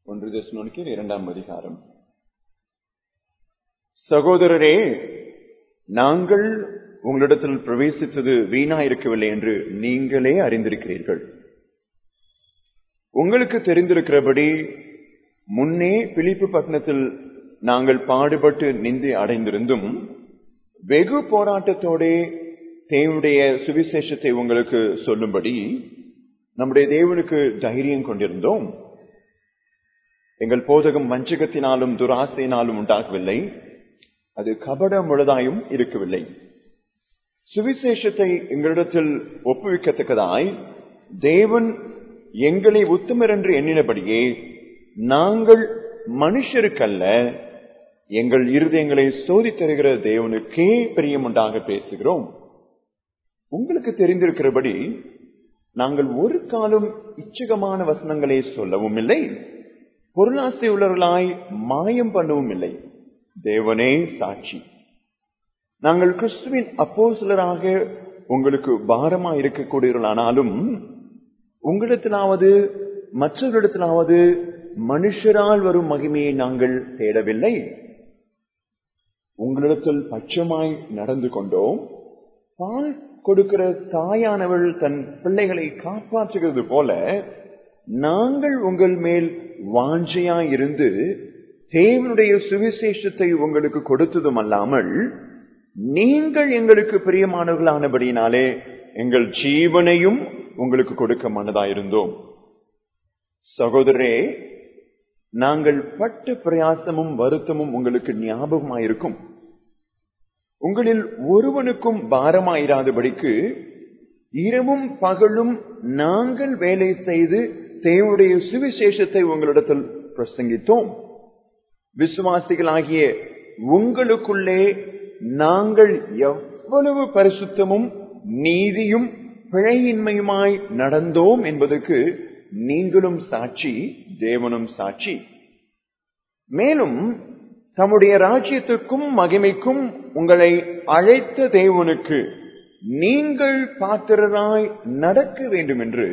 ஒன்று தெசலோனிக்கேயர் இரண்டாம் அதிகாரம் சகோதரரே நாங்கள் உங்களிடத்தில் பிரவேசித்தது வீணாயிருக்கவில்லை என்று நீங்களே அறிந்திருக்கிறீர்கள் உங்களுக்கு தெரிந்திருக்கிறபடி முன்னே பிலிப்பு பட்டணத்தில் நாங்கள் பாடுபட்டு நிந்தி அடைந்திருந்தும் வெகு போராட்டத்தோடே தேவனுடைய சுவிசேஷத்தை உங்களுக்கு சொல்லும்படி நம்முடைய தேவனுக்கு தைரியம் கொண்டிருந்தோம் எங்கள் போதகம் வஞ்சகத்தினாலும் துராசையினாலும் உண்டாகவில்லை அது கபட முழுதாயும் இருக்கவில்லை சுவிசேஷத்தை எங்களிடத்தில் ஒப்புவிக்கத்தக்கதாய் தேவன் எங்களை உத்தமர் என்று எண்ணினபடியே நாங்கள் மனுஷருக்கல்ல எங்கள் இருதயங்களை சோதித்தருகிற தேவனுக்கே பிரியமுண்டாக பேசுகிறோம் உங்களுக்கு தெரிந்திருக்கிறபடி நாங்கள் ஒரு காலம் இச்சகமான வசனங்களை சொல்லவும் இல்லை பொருளாசை உள்ளவர்களாய் மாயம் பண்ணவும் இல்லை தேவனே சாட்சி நாங்கள் கிறிஸ்துவின் அப்போ சிலராக உங்களுக்கு பாரமா இருக்கக்கூடியவர்களானாலும் உங்களிடத்திலாவது மற்றவர்களிடத்திலாவது மனுஷரால் வரும் மகிமையை நாங்கள் தேடவில்லை உங்களிடத்தில் பட்சமாய் நடந்து கொண்டோம் பால் கொடுக்கிற தாயானவள் தன் பிள்ளைகளை காப்பாற்றுகிறது போல நாங்கள் உங்கள் மேல் வாஞ்சையாய் இருந்து தேவனுடைய சுவிசேஷத்தை உங்களுக்கு கொடுத்ததும் அல்லாமல் நீங்கள் எங்களுக்கு பிரியமானவர்களானபடியினாலே எங்கள் ஜீவனையும் உங்களுக்கு கொடுக்க மனதாயிருந்தோம் சகோதரரே நாங்கள் பட்ட பிரயாசமும் வருத்தமும் உங்களுக்கு ஞாபகமாயிருக்கும் உங்களில் ஒருவனுக்கும் பாரமாயிராதபடிக்கு இரவும் பகலும் நாங்கள் வேலை செய்து தேவனுடைய சுவிசேஷத்தை உங்களிடத்தில் பிரசங்கித்தோம் விசுவாசிகளாகிய உங்களுக்குள்ளே நாங்கள் எவ்வளவு பரிசுத்தமும் நீதியும் பிழையின்மையுமாய் நடந்தோம் என்பதற்கு நீங்களும் சாட்சி தேவனும் சாட்சி மேலும் தம்முடைய ராஜ்யத்துக்கும் மகிமைக்கும் உங்களை அழைத்த தேவனுக்கு நீங்கள் பாத்திரராய் நடக்க வேண்டும் என்று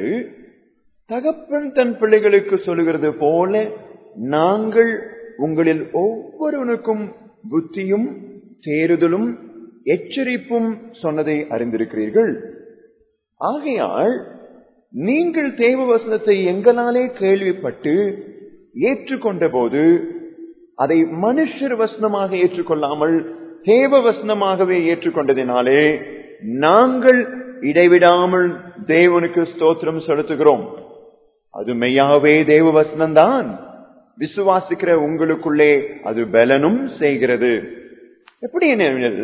தகப்பன் தன் பிள்ளைகளுக்கு சொல்லுகிறது போல நாங்கள் உங்களில் ஒவ்வொருவனுக்கும் புத்தியும் தேறுதலும் எச்சரிப்பும் சொன்னதை அறிந்திருக்கிறீர்கள் ஆகையால் நீங்கள் தேவ வசனத்தை எங்களாலே கேள்விப்பட்டு ஏற்றுக்கொண்ட போது அதை மனுஷர் வசனமாக ஏற்றுக்கொள்ளாமல் தேவ வசனமாகவே ஏற்றுக்கொண்டதினாலே நாங்கள் இடைவிடாமல் தேவனுக்கு ஸ்தோத்திரம் செலுத்துகிறோம் அது மெய்யாவே தேவ வசனம்தான் விசுவாசிக்கிற உங்களுக்குள்ளே அது பலனும் செய்கிறது எப்படி எனில்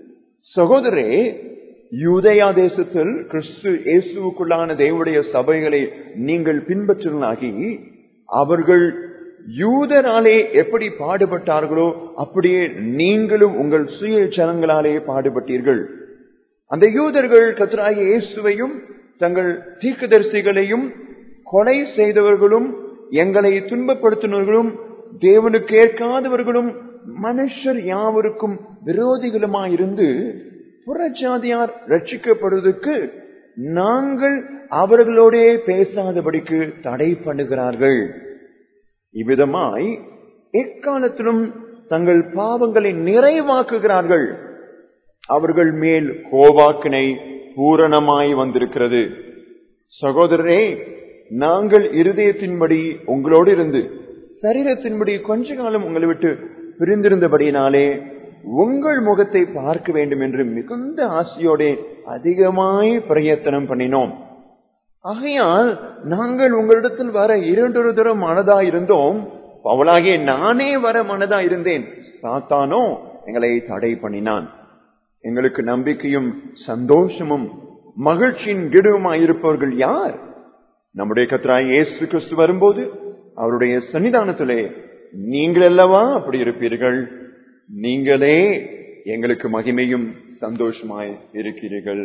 சகோதரே யூதயா தேசத்தில் கிறிஸ்து இயேசுக்குள்ளான தேவனுடைய சபைகளை நீங்கள் பின்பற்றலாகி அவர்கள் யூதராலே எப்படி பாடுபட்டார்களோ அப்படியே நீங்களும் உங்கள் சுய ஜனங்களாலே பாடுபட்டீர்கள் அந்த யூதர்கள் கத்ராய இயேசுவையும் தங்கள் தீர்க்கதரிசிகளையும் கொலை செய்தவர்களும் எங்களை துன்பப்படுத்தினவர்களும் தேவனுக்கு ஏற்காதவர்களும் மனுஷர் யாவருக்கும் விரோதிகளுமாயிருந்து புறஜாதியார் ரட்சிக்கப்படுவதற்கு நாங்கள் அவர்களோடே பேசாதபடிக்கு தடை பண்ணுகிறார்கள் இவ்விதமாய் எக்காலத்திலும் தங்கள் பாவங்களை நிறைவாக்குகிறார்கள் அவர்கள் மேல் கோவாக்கினை பூரணமாய் வந்திருக்கிறது சகோதரரே நாங்கள் இருதயத்தின்படி உங்களோடு இருந்து சரீரத்தின்படி கொஞ்ச காலம் உங்களை விட்டு பிரிந்திருந்தபடியினாலே உங்கள் முகத்தை பார்க்க வேண்டும் என்று மிகுந்த ஆசையோட அதிகமாய் பிரயத்தனம் பண்ணினோம் ஆகையால் நாங்கள் உங்களிடத்தில் வர இரண்டொரு தரம் மனதா இருந்தோம் பவளாகிய நானே வர மனதா இருந்தேன் சாத்தானோ எங்களை தடை பண்ணினான் எங்களுக்கு நம்பிக்கையும் சந்தோஷமும் மகிழ்ச்சியின் கிடுமாயிருப்பவர்கள் யார் நம்முடைய கத்ராய் இயேசு கிறிஸ்து வரும்போது அவருடைய சன்னிதானத்திலே நீங்கள் அல்லவா அப்படி இருப்பீர்கள் நீங்களே எங்களுக்கு மகிமையும் சந்தோஷமாய் இருக்கிறீர்கள்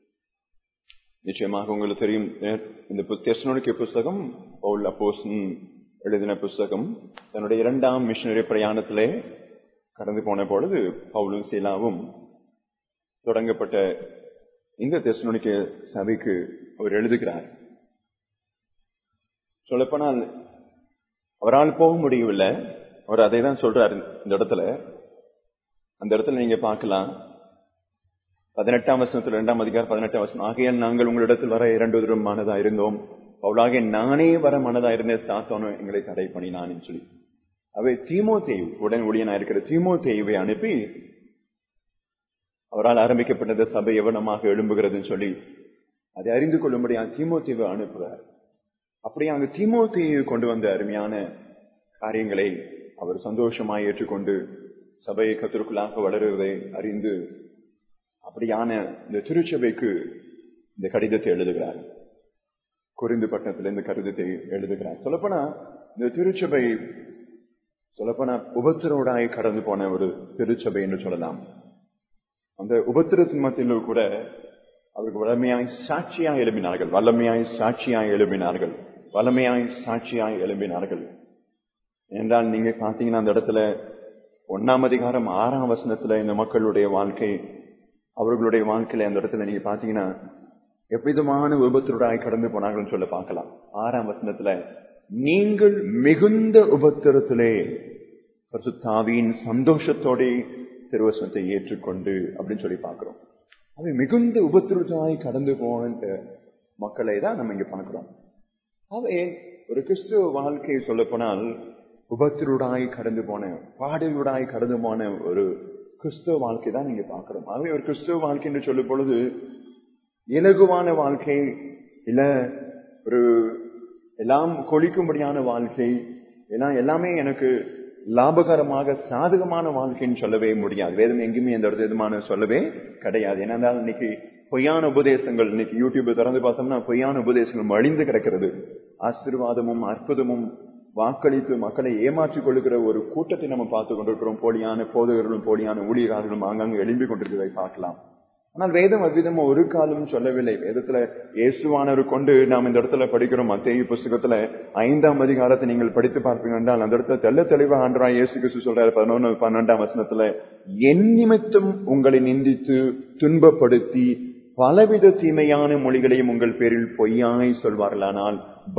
நிச்சயமாக உங்களுக்கு தெரியும் இந்த தெசனோனிக்க புஸ்தகம் பவுல் அப்போசன் எழுதின புஸ்தகம் தன்னுடைய இரண்டாம் மிஷனரி பிரயாணத்திலே கடந்து போன பொழுது பவுலும் சீலாவும் தொடங்கப்பட்ட இந்த தெசனோனிக்க சபைக்கு அவர் எழுதுகிறார் சொல்லப்போனால் அவரால் போக முடியவில்லை அவர் அதை தான் சொல்றாரு இந்த இடத்துல அந்த இடத்துல நீங்க பார்க்கலாம் பதினெட்டாம் வசனத்தில் இரண்டாம் அதிகாரம் பதினெட்டாம் வசனம் ஆகையால் நாங்கள் உங்களிடத்தில் வர இரண்டு தூரம் மனதா இருந்தோம் அவளாக நானே வர மனதா இருந்தேன் சாத்தானோ எங்களை தடை பண்ணினான்னு சொல்லி அவை தீமோ தேய்வு உடன் ஊழியனா இருக்கிற தீமோ தேய்வை அனுப்பி அவரால் ஆரம்பிக்கப்பட்டது சபை எவனமாக எழும்புகிறதுன்னு சொல்லி அதை அறிந்து கொள்ளும்படியா தீமோ தீவை அனுப்புகிறார் அப்படியே அங்கு தீமோ தேய்வை கொண்டு வந்த அருமையான காரியங்களை அவர் சந்தோஷமாய் ஏற்றுக்கொண்டு சபையை கத்திற்குள்ளாக வளருவதை அறிந்து அப்படியான இந்த திருச்சபைக்கு இந்த கடிதத்தை எழுதுகிறார் குறிந்து பட்டணத்தில் இந்த கடிதத்தை எழுதுகிறார் சொல்லப்போனா இந்த திருச்சபை சொல்லப்போனா உபத்திரோடாய் கடந்து போன ஒரு திருச்சபை என்று சொல்லலாம் அந்த உபத்திரத்தின் மத்தியில் கூட அவருக்கு வல்லமையாய் சாட்சியாய் எழுப்பினார்கள் வல்லமையாய் சாட்சியாய் எழுப்பினார்கள் வல்லமையாய் சாட்சியாய் எழுப்பினார்கள் என்றால் நீங்க பாத்தீங்கன்னா அந்த இடத்துல ஒன்னாம் அதிகாரம் ஆறாம் வசனத்துல இந்த மக்களுடைய வாழ்க்கை அவர்களுடைய வாழ்க்கையில அந்த இடத்துல நீங்க பாத்தீங்கன்னா எவ்விதமான விபத்துடாய் கடந்து போனாங்கன்னு சொல்ல பார்க்கலாம் ஆறாம் வசனத்துல நீங்கள் மிகுந்த உபத்திரத்திலே தாவியின் சந்தோஷத்தோட திருவசனத்தை ஏற்றுக்கொண்டு அப்படின்னு சொல்லி பார்க்கிறோம் அது மிகுந்த உபத்திரத்தாய் கடந்து போன மக்களை தான் நம்ம இங்க பார்க்கிறோம் அவை ஒரு கிறிஸ்துவ வாழ்க்கையை சொல்ல போனால் உபத்திருடாய் கடந்து போன பாடலுடாய் கடந்து போன ஒரு கிறிஸ்துவ வாழ்க்கை தான் நீங்க பார்க்கிறோம் ஆகவே ஒரு கிறிஸ்துவ வாழ்க்கை என்று சொல்லும் பொழுது இலகுவான வாழ்க்கை இல்ல ஒரு எல்லாம் கொளிக்கும்படியான வாழ்க்கை எல்லாம் எல்லாமே எனக்கு லாபகரமாக சாதகமான வாழ்க்கைன்னு சொல்லவே முடியாது வேதம் எங்குமே எந்த விதமான சொல்லவே கிடையாது ஏன்னா இன்னைக்கு பொய்யான உபதேசங்கள் இன்னைக்கு யூடியூப் திறந்து பார்த்தோம்னா பொய்யான உபதேசங்கள் மழிந்து கிடக்கிறது ஆசீர்வாதமும் அற்புதமும் வாக்களித்து மக்களை ஏமாற்றிக் கொள்ளுகிற ஒரு கூட்டத்தை நம்ம பார்த்து கொண்டிருக்கிறோம் போலியான போதகர்களும் போலியான ஊழியர்களும் ஆங்காங்கு எழும்பி கொண்டிருக்கிறதை பார்க்கலாம் ஆனால் வேதம் அவ்விதமா ஒரு காலம் சொல்லவில்லை வேதத்துல இயேசுவானவர் கொண்டு நாம் இந்த இடத்துல படிக்கிறோம் மத்திய புஸ்தகத்துல ஐந்தாம் அதிகாரத்தை நீங்கள் படித்து பார்ப்பீங்க என்றால் அந்த இடத்துல தெல்ல தெளிவா ஆண்டரா இயேசு கிறிஸ்து சொல்றாரு பதினொன்னு பன்னெண்டாம் வசனத்துல என் நிமித்தம் உங்களை நிந்தித்து துன்பப்படுத்தி பலவித தீமையான மொழிகளையும் உங்கள் பேரில் பொய்யாய் சொல்வார்களானால்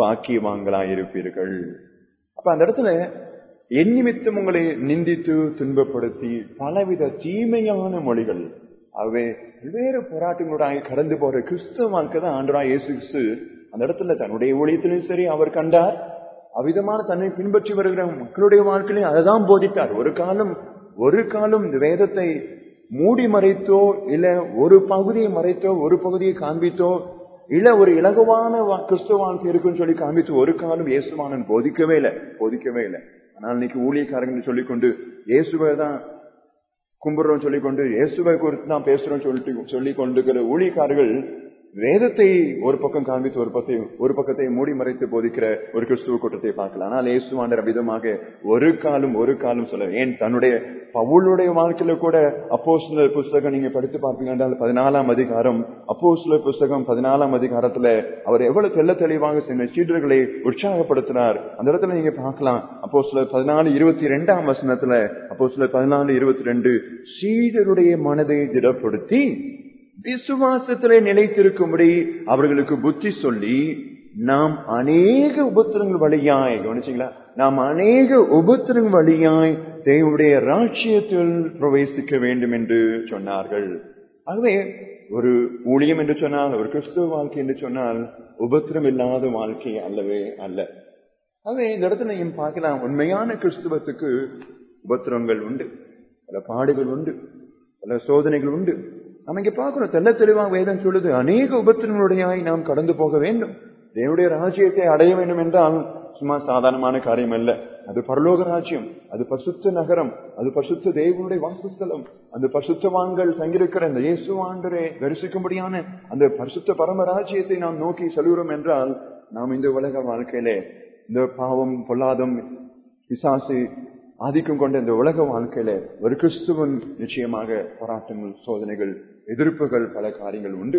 பாக்கியவாங்களாயிருப்பீர்கள் அப்ப அந்த இடத்துல என் நிமித்தம் உங்களை நிந்தித்து துன்பப்படுத்தி பலவித தீமையான மொழிகள் ஆகவே பல்வேறு போராட்டங்களுடைய கடந்து போற கிறிஸ்துவ வாழ்க்கை தான் ஆண்டரா இயேசு கிறிஸ்து அந்த இடத்துல தன்னுடைய ஊழியத்திலும் சரி அவர் கண்டார் அவ்விதமான தன்னை பின்பற்றி வருகிற மக்களுடைய வாழ்க்கையிலும் அதை தான் போதித்தார் ஒரு காலம் ஒரு காலம் இந்த வேதத்தை மூடி மறைத்தோ இல்ல ஒரு பகுதியை மறைத்தோ ஒரு பகுதியை காண்பித்தோ இல்ல ஒரு இலகுவான கிறிஸ்துவ வாழ்க்கை இருக்குன்னு சொல்லி காண்பித்து ஒரு காலம் இயேசுவானன் போதிக்கவே இல்லை போதிக்கவே இல்லை ஆனால் இன்னைக்கு ஊழியக்காரங்க சொல்லிக்கொண்டு இயேசுவை தான் கும்பிடுறோம் சொல்லிக்கொண்டு இயேசுவை குறித்து தான் பேசுறோம் சொல்லிட்டு சொல்லி கொண்டிருக்கிற ஊழியக்காரர்கள் வேதத்தை ஒரு பக்கம் காண்பித்து ஒரு பக்கத்தை ஒரு பக்கத்தை மூடி மறைத்து போதிக்கிற ஒரு கிறிஸ்துவ கூட்டத்தை பார்க்கலாம் ஆனால் இயேசுவாண்டர் விதமாக ஒரு காலம் ஒரு காலம் சொல்ல ஏன் தன்னுடைய பவுளுடைய வாழ்க்கையில கூட அப்போ சில புஸ்தகம் நீங்க படித்து பார்ப்பீங்க என்றால் பதினாலாம் அதிகாரம் அப்போ சில புஸ்தகம் பதினாலாம் அதிகாரத்துல அவர் எவ்வளவு தெல்ல தெளிவாக சில சீடர்களை உற்சாகப்படுத்தினார் அந்த இடத்துல நீங்க பார்க்கலாம் அப்போ சில பதினாலு இருபத்தி ரெண்டாம் வசனத்துல அப்போ சில பதினாலு இருபத்தி ரெண்டு சீடருடைய மனதை திடப்படுத்தி விசுவாசத்திலே நிலைத்திருக்கும்படி அவர்களுக்கு புத்தி சொல்லி நாம் அநேக உபத்திரங்கள் வழியாய் கவனிச்சிங்களா நாம் அநேக உபத்திரங்கள் வழியாய் தேவனுடைய ராட்சியத்தில் பிரவேசிக்க வேண்டும் என்று சொன்னார்கள் ஆகவே ஒரு ஊழியம் என்று சொன்னால் ஒரு கிறிஸ்துவ வாழ்க்கை என்று சொன்னால் உபத்திரம் இல்லாத வாழ்க்கை அல்லவே அல்ல ஆகவே இந்த இடத்துல நீங்க பார்க்கலாம் உண்மையான கிறிஸ்துவத்துக்கு உபத்திரங்கள் உண்டு பல பாடுகள் உண்டு பல சோதனைகள் உண்டு நம்ம இங்க பார்க்கிறோம் தெல்ல தெளிவாக வேதம் சொல்லுது அநேக உபத்திரங்களுடையாய் நாம் கடந்து போக வேண்டும் தேவனுடைய ராஜ்யத்தை அடைய வேண்டும் என்றால் சும்மா சாதாரணமான காரியம் அல்ல அது பரலோக ராஜ்யம் அது பசுத்த நகரம் அது பசுத்த தேவனுடைய வாசஸ்தலம் அந்த பசுத்தவான்கள் தங்கியிருக்கிற அந்த இயேசுவாண்டரை தரிசிக்கும்படியான அந்த பரிசுத்த பரம ராஜ்யத்தை நாம் நோக்கி செல்கிறோம் என்றால் நாம் இந்த உலக வாழ்க்கையிலே இந்த பாவம் பொல்லாதம் பிசாசு ஆதிக்கம் கொண்ட இந்த உலக வாழ்க்கையில ஒரு கிறிஸ்துவன் நிச்சயமாக போராட்டங்கள் சோதனைகள் எதிர்ப்புகள் பல காரியங்கள் உண்டு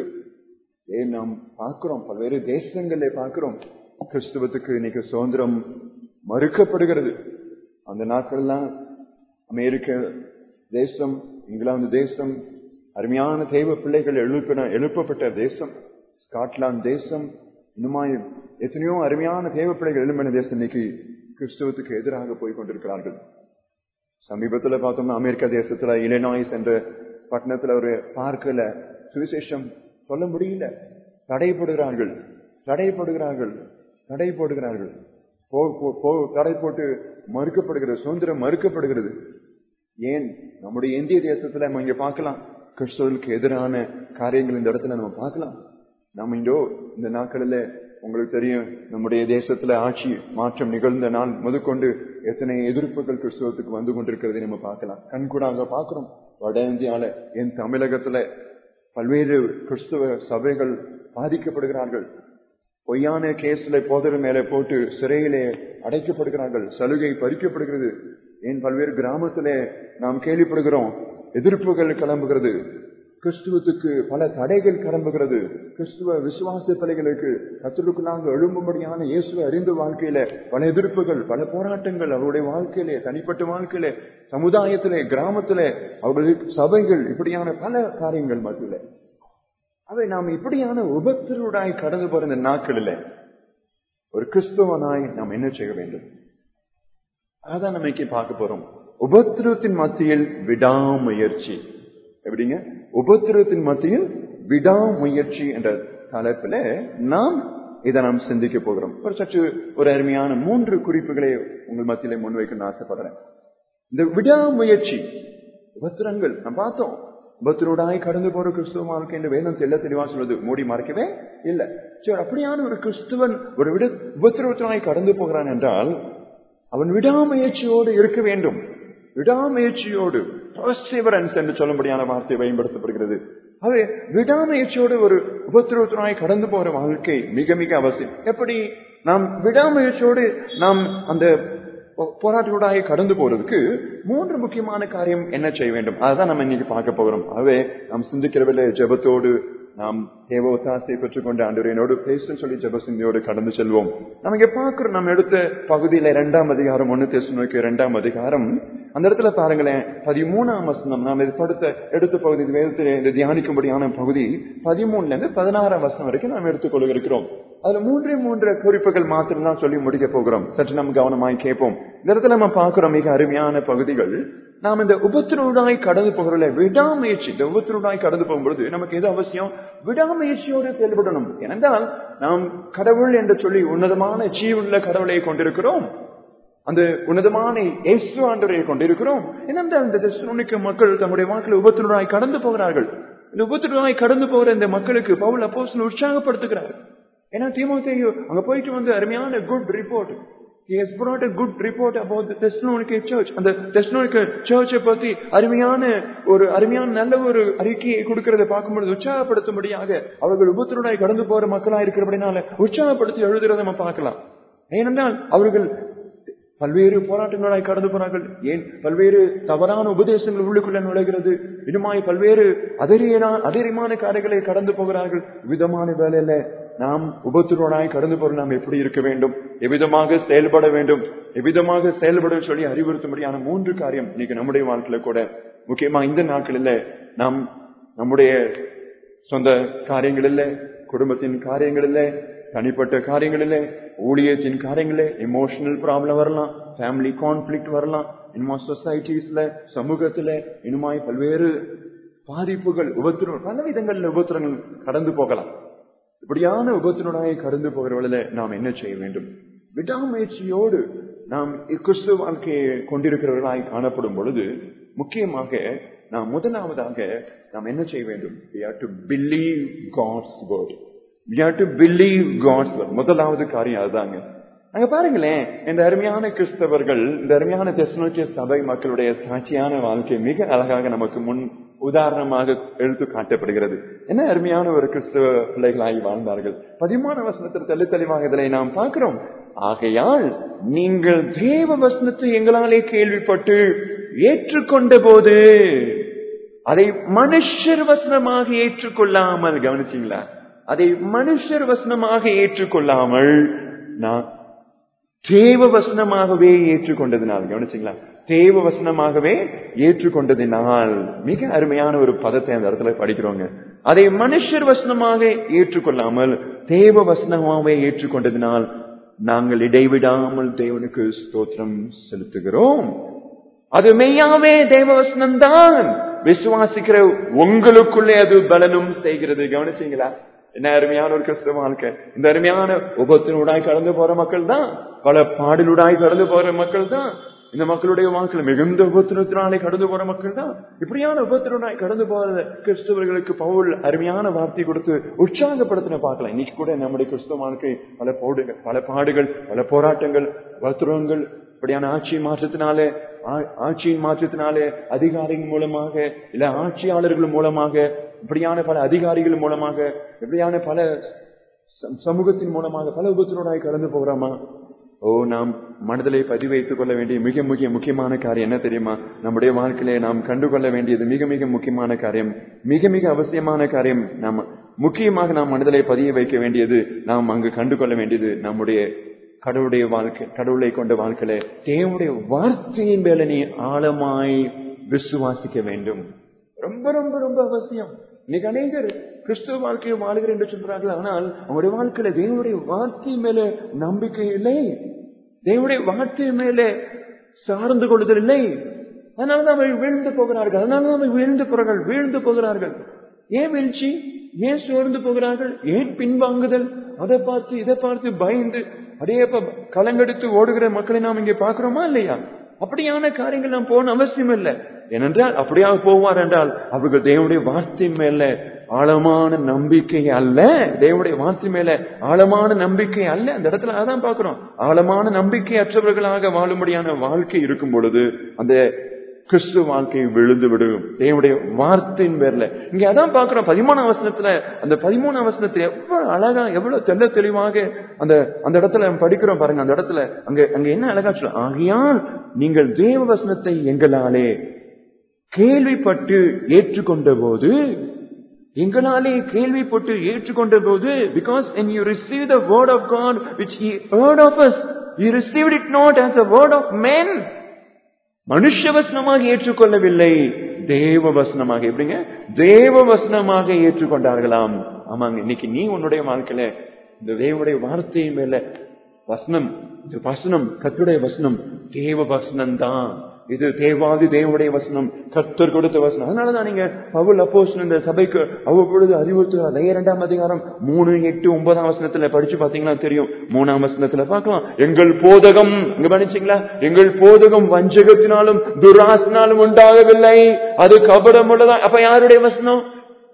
ஏன் நாம் பார்க்கிறோம் பல்வேறு தேசங்களிலே பார்க்கிறோம் கிறிஸ்துவத்துக்கு இன்னைக்கு சுதந்திரம் மறுக்கப்படுகிறது அந்த நாட்கள்லாம் அமெரிக்க தேசம் இங்கிலாந்து தேசம் அருமையான தெய்வ பிள்ளைகள் எழுப்பின எழுப்பப்பட்ட தேசம் ஸ்காட்லாந்து தேசம் இன்னுமாய் எத்தனையோ அருமையான தேவ பிள்ளைகள் எழுப்பின தேசம் இன்னைக்கு கிறிஸ்துவத்துக்கு எதிராக போய் கொண்டிருக்கிறார்கள் சமீபத்துல பார்த்தோம்னா அமெரிக்கா தேசத்துல இலினாய்ஸ் என்ற பட்டணத்துல ஒரு பார்க்கல சுவிசேஷம் சொல்ல முடியல தடைப்படுகிறார்கள் தடைப்படுகிறார்கள் தடை போடுகிறார்கள் போ- போ- போ- தடை போட்டு மறுக்கப்படுகிறது சுதந்திரம் மறுக்கப்படுகிறது ஏன் நம்முடைய இந்திய தேசத்துல நம்ம இங்க பார்க்கலாம் கிறிஸ்தவர்களுக்கு எதிரான காரியங்கள் இந்த இடத்துல நம்ம பார்க்கலாம் நம்ம இந்தோ இந்த நாட்களில் உங்களுக்கு தெரியும் நம்முடைய தேசத்துல ஆட்சி மாற்றம் நிகழ்ந்த நாள் முதற்கொண்டு எத்தனை எதிர்ப்புகள் கிறிஸ்தவத்துக்கு வந்து கொண்டிருக்கிறதை நம்ம பார்க்கலாம் கண்கூடாக பார்க்கிறோம் வட இந்தியால என் தமிழகத்துல பல்வேறு கிறிஸ்துவ சபைகள் பாதிக்கப்படுகிறார்கள் பொய்யான கேஸ்ல போதர் மேலே போட்டு சிறையிலே அடைக்கப்படுகிறார்கள் சலுகை பறிக்கப்படுகிறது ஏன் பல்வேறு கிராமத்திலே நாம் கேள்விப்படுகிறோம் எதிர்ப்புகள் கிளம்புகிறது கிறிஸ்துவத்துக்கு பல தடைகள் கிளம்புகிறது கிறிஸ்துவ விசுவாச பிள்ளைகளுக்கு கத்தருக்குள்ளாக எழும்பும்படியான இயேசுவை அறிந்த வாழ்க்கையில பல எதிர்ப்புகள் பல போராட்டங்கள் அவருடைய வாழ்க்கையிலே தனிப்பட்ட வாழ்க்கையிலே சமுதாயத்திலே கிராமத்திலே அவருடைய சபைகள் இப்படியான பல காரியங்கள் மத்தியில அவை நாம் இப்படியான உபத்திரவுடாய் கடந்து போற இந்த நாட்களில் ஒரு கிறிஸ்துவனாய் நாம் என்ன செய்ய வேண்டும் அதான் நம்ம இன்னைக்கு பார்க்க போறோம் உபத்திரவத்தின் மத்தியில் விடாமுயற்சி எப்படிங்க உபத்திரவத்தின் மத்தியில் விடாமுயற்சி என்ற தலைப்பில் நாம் இதை நாம் சிந்திக்க போகிறோம் ஒரு சற்று ஒரு அருமையான மூன்று குறிப்புகளை உங்கள் மத்தியிலே முன்வைக்கணும்னு ஆசைப்படுறேன் இந்த விடாமுயற்சி உபத்திரங்கள் நாம் பார்த்தோம் உபத்திரோடாய் கடந்து போற கிறிஸ்துவ வாழ்க்கை என்று வேதம் தெல்ல தெளிவா சொல்வது மூடி மறைக்கவே இல்ல சரி அப்படியான ஒரு கிறிஸ்துவன் ஒரு விட உபத்திரவத்தினாய் கடந்து போகிறான் என்றால் அவன் விடாமுயற்சியோடு இருக்க வேண்டும் விடாமுயற்சியோடு perseverance என்று சொல்லும்படியான வார்த்தை பயன்படுத்தப்படுகிறது அது விடாமுயற்சியோடு ஒரு உபத்திரவத்தினாய் கடந்து போற வாழ்க்கை மிக மிக அவசியம் எப்படி நாம் விடாமுயற்சியோடு நாம் அந்த போ- போராட்டங்களோடாக கடந்து போறதுக்கு மூன்று முக்கியமான காரியம் என்ன செய்ய வேண்டும் அதுதான் நம்ம இன்னைக்கு பார்க்க போகிறோம் ஆகவே நாம் சிந்திக்கிறவில்லை ஜெபத்தோடு நாம் தேவ ஒத்தாசை பெற்றுக்கொண்டு ஆண்டவரையோடு பேசுன்னு சொல்லி ஜெபசிந்தியோடு கடந்து செல்வோம் நம்ம இங்க பார்க்கிறோம் நம்ம எடுத்த பகுதியில இரண்டாம் அதிகாரம் ஒண்ணு தேசம் நோக்கி இரண்டாம் அதிகாரம் அந்த இடத்துல பாருங்களேன் பதிமூணாம் வசனம் நாம் இது படுத்த எடுத்த பகுதி இது வேதத்தில் இந்த தியானிக்கும்படியான பகுதி பதிமூணுல இருந்து பதினாறாம் வசனம் வரைக்கும் நாம் எடுத்துக்கொள்ள இருக்கிறோம் அதுல மூன்றே மூன்று குறிப்புகள் மாத்திரம் தான் சொல்லி முடிக்க போகிறோம் சற்று நம்ம கவனமாய் கேட்போம் இந்த இடத்துல நம்ம பார்க்கிறோம் மிக அருமையான பகுதிகள் நாம் இந்த உபத்திரவுடாய் கடந்து போகிறோம்ல விடாமுயற்சி இந்த உபத்திரவுடாய் கடந்து போகும்பொழுது நமக்கு எது அவசியம் விடாமுயற்சியோடு செயல்படணும் ஏனென்றால் நாம் கடவுள் என்று சொல்லி உன்னதமான ஜீவுள்ள கடவுளை கொண்டிருக்கிறோம் அந்த உன்னதமான இயேசு ஆண்டவரை கொண்டிருக்கிறோம் ஏனென்றால் இந்த தெசலோனிக்க மக்கள் தங்களுடைய வாழ்க்கையில் உபத்திரனாய் கடந்து போகிறார்கள் இந்த உபத்திரனாய் கடந்து போகிற இந்த மக்களுக்கு பவுல் அப்போஸ்தலன் உற்சாகப்படுத்துகிறார் ஏன்னா தீமோத்தேயு அங்க போயிட்டு வந்து அருமையான good report He has brought a good report about the Thessaloniki church. அந்த Thessaloniki church பத்தி அருமையான ஒரு அருமையான நல்ல ஒரு அறிக்கையை கொடுக்கிறதை பார்க்கும்பொழுது உற்சாகப்படுத்தும்படியாக அவர்கள் உபத்திரனாய் கடந்து போற மக்களா இருக்கிறபடினால உற்சாகப்படுத்தி எழுதுறதை நம்ம பார்க்கலாம் ஏனென்றால் அவர்கள் பல்வேறு போராட்டங்களாய் கடந்து போறார்கள் ஏன் பல்வேறு தவறான உபதேசங்கள் உள்ளுக்குள்ள நுழைகிறது இன்னுமாய் பல்வேறு அதரியனா அதரியமான காரியங்களை கடந்து போகிறார்கள் விதமான வேலையில நாம் உபத்திரனாய் கடந்து போற நாம் எப்படி இருக்க வேண்டும் எவ்விதமாக செயல்பட வேண்டும் எவ்விதமாக செயல்பட சொல்லி அறிவுறுத்தும்படியான மூன்று காரியம் இன்னைக்கு நம்முடைய வாழ்க்கையில கூட முக்கியமா இந்த நாட்களில் நாம் நம்முடைய சொந்த காரியங்களில் குடும்பத்தின் காரியங்களில் தனிப்பட்ட காரியங்களில் ஊழியத்தின் காரியங்களில் எமோஷனல் ப்ராப்ளம் வரலாம் ஃபேமிலி கான்ஃபிளிக்ட் வரலாம் இன்னுமா சொசைட்டிஸ்ல சமூகத்துல இன்னுமாய் பல்வேறு பாதிப்புகள் உபத்திரம் பல விதங்கள்ல உபத்திரங்கள் கடந்து போகலாம் இப்படியான உபத்திரனாய் கடந்து போகிறவர்கள நாம் என்ன செய்ய வேண்டும் விடாமுயற்சியோடு நாம் கிறிஸ்துவ வாழ்க்கையை கொண்டிருக்கிறவர்களாய் காணப்படும் பொழுது முக்கியமாக நாம் முதலாவதாக நாம் என்ன செய்ய வேண்டும் we have to believe God's word we have to believe God's word முதலாவது காரியம் அதுதாங்க அங்க பாருங்களேன் இந்த அருமையான கிறிஸ்தவர்கள் இந்த அருமையான தெசனோக்கிய சபை மக்களுடைய சாட்சியான வாழ்க்கை மிக அழகாக நமக்கு முன் உதாரணமாக எடுத்து காட்டப்படுகிறது என்ன அருமையான ஒரு கிறிஸ்தவ பிள்ளைகளாகி வாழ்ந்தார்கள் பதிமான வசனத்தில் தெளி தெளிவாக இதனை நாம் பார்க்கிறோம் ஆகையால் நீங்கள் தேவ வசனத்தை எங்களாலே கேள்விப்பட்டு ஏற்றுக்கொண்ட போது அதை மனுஷர் வசனமாக ஏற்றுக்கொள்ளாமல் கவனிச்சீங்களா அதை மனுஷர் வசனமாக ஏற்றுக்கொள்ளாமல் நான் தேவ வசனமாகவே ஏற்றுக்கொண்டதினால் கவனிச்சிங்களா தேவ வசனமாகவே ஏற்றுக்கொண்டதினால் மிக அருமையான ஒரு பதத்தை அந்த இடத்துல படிக்கிறோங்க அதை மனுஷர் வசனமாக ஏற்றுக்கொள்ளாமல் தேவ வசனமாகவே ஏற்றுக்கொண்டதினால் நாங்கள் இடைவிடாமல் தேவனுக்கு ஸ்தோத்திரம் செலுத்துகிறோம் அது மெய்யாவே தேவவசனம் தான் விசுவாசிக்கிற உங்களுக்குள்ளே அது பலனும் செய்கிறது கவனிச்சீங்களா என்ன அருமையான ஒரு கிறிஸ்தவ வாழ்க்கை இந்த அருமையான உபத்தினூடாய் கடந்து போற மக்கள் தான் பல பாடலுடாய் கடந்து போற மக்கள் தான் இந்த மக்களுடைய வாழ்க்கையில் மிகுந்த உபத்திரத்தினாலே கடந்து போற மக்கள் தான் இப்படியான உபத்திரனாய் கடந்து போற கிறிஸ்தவர்களுக்கு பவுல் அருமையான வார்த்தை கொடுத்து உற்சாகப்படுத்தின பார்க்கலாம் இன்னைக்கு கூட நம்முடைய கிறிஸ்தவ வாழ்க்கை பல போடுகள் பல பாடுகள் பல போராட்டங்கள் உபத்திரங்கள் இப்படியான ஆட்சி மாற்றத்தினாலே ஆட்சியின் மாற்றத்தினாலே அதிகாரிகள் மூலமாக இல்ல ஆட்சியாளர்கள் மூலமாக இப்படியான பல அதிகாரிகள் மூலமாக இப்படியான பல சமூகத்தின் மூலமாக பல உபத்திரனாய் கடந்து போகிறோமா ஓ நாம் மனதிலே பதிவைத்துக் கொள்ள வேண்டிய மிக மிக முக்கியமான காரியம் என்ன தெரியுமா நம்முடைய வாழ்க்கையிலே நாம் கண்டுகொள்ள வேண்டியது மிக மிக முக்கியமான காரியம் மிக மிக அவசியமான காரியம் நாம் முக்கியமாக நாம் மனதிலே பதிய வைக்க வேண்டியது நாம் அங்கு கண்டுகொள்ள வேண்டியது நம்முடைய கடவுளுடைய வாழ்க்கை கடவுளை கொண்ட வாழ்க்கையில தேவனுடைய வார்த்தையின் மேல நீ ஆழமாய் விசுவாசிக்க வேண்டும் ரொம்ப ரொம்ப ரொம்ப அவசியம் இன்னைக்கு அநேகர் கிறிஸ்துவ வாழ்க்கையை வாழ்கிறேன் என்று சொல்றார்கள் ஆனால் அவங்களுடைய வாழ்க்கையில தேவனுடைய வார்த்தை மேல நம்பிக்கை இல்லை தேவனுடைய வார்த்தை மேல சார்ந்து கொள்ளுதல் இல்லை அதனாலதான் அவர்கள் வீழ்ந்து போகிறார்கள் அதனாலதான் அவர்கள் வீழ்ந்து போகிறார்கள் வீழ்ந்து போகிறார்கள் ஏன் வீழ்ச்சி ஏன் சோர்ந்து போகிறார்கள் ஏன் பின்வாங்குதல் அதை பார்த்து இதை பார்த்து பயந்து அப்படியே கலங்கெடுத்து ஓடுகிற மக்களை நாம் இங்கே பார்க்கிறோமா இல்லையா அப்படியான காரியங்கள் நாம் போன அவசியம் இல்லை ஏனென்றால் அப்படியாக போவார் என்றால் அவர்கள் தேவனுடைய வார்த்தை மேல ஆழமான நம்பிக்கை அல்ல தேவனுடைய வார்த்தை மேல ஆழமான நம்பிக்கை அல்ல அந்த இடத்துல அதான் பாக்குறோம் ஆழமான நம்பிக்கை அற்றவர்களாக வாழும்படியான வாழ்க்கை இருக்கும் பொழுது அந்த கிறிஸ்து வாழ்க்கையை விழுந்து விடும் தேவனுடைய வார்த்தையின் பேர்ல இங்க அதான் பாக்குறோம் பதிமூணாம் வசனத்துல அந்த பதிமூணாம் வசனத்துல எவ்வளவு அழகா எவ்வளவு தெல்ல தெளிவாக அந்த அந்த இடத்துல நம்ம படிக்கிறோம் பாருங்க அந்த இடத்துல அங்க அங்க என்ன அழகா சொல்ல ஆகையால் நீங்கள் தேவ வசனத்தை எங்களாலே கேள்விப்பட்டு ஏற்றுக்கொண்ட போது எங்களாலே கேள்விப்பட்டு ஏற்றுக்கொண்ட போது because when you receive the word of God which he heard of us you received it not as a word of men மனுஷ வசனமாக ஏற்றுக்கொள்ளவில்லை தேவ வசனமாக எப்படிங்க தேவ வசனமாக ஏற்றுக்கொண்டார்களாம் ஆமாங்க இன்னைக்கு நீ உன்னுடைய வாழ்க்கையில இந்த தேவனுடைய வார்த்தையின் மேல வசனம் இந்த வசனம் கத்துடைய வசனம் தேவ வசனம் தான் இது தேவாதி தேவனுடைய வசனம் கத்தர் கொடுத்த வசனம் அதனாலதான் நீங்க பவுல் அப்போஸ் இந்த சபைக்கு அவ்வப்பொழுது அறிவுறுத்துறார் இரண்டாம் அதிகாரம் மூணு எட்டு ஒன்பதாம் வசனத்துல படிச்சு பாத்தீங்கன்னா தெரியும் மூணாம் வசனத்துல பார்க்கலாம் எங்கள் போதகம் இங்க படிச்சீங்களா எங்கள் போதகம் வஞ்சகத்தினாலும் துராசினாலும் உண்டாகவில்லை அது கபடம் உள்ளதா அப்ப யாருடைய வசனம்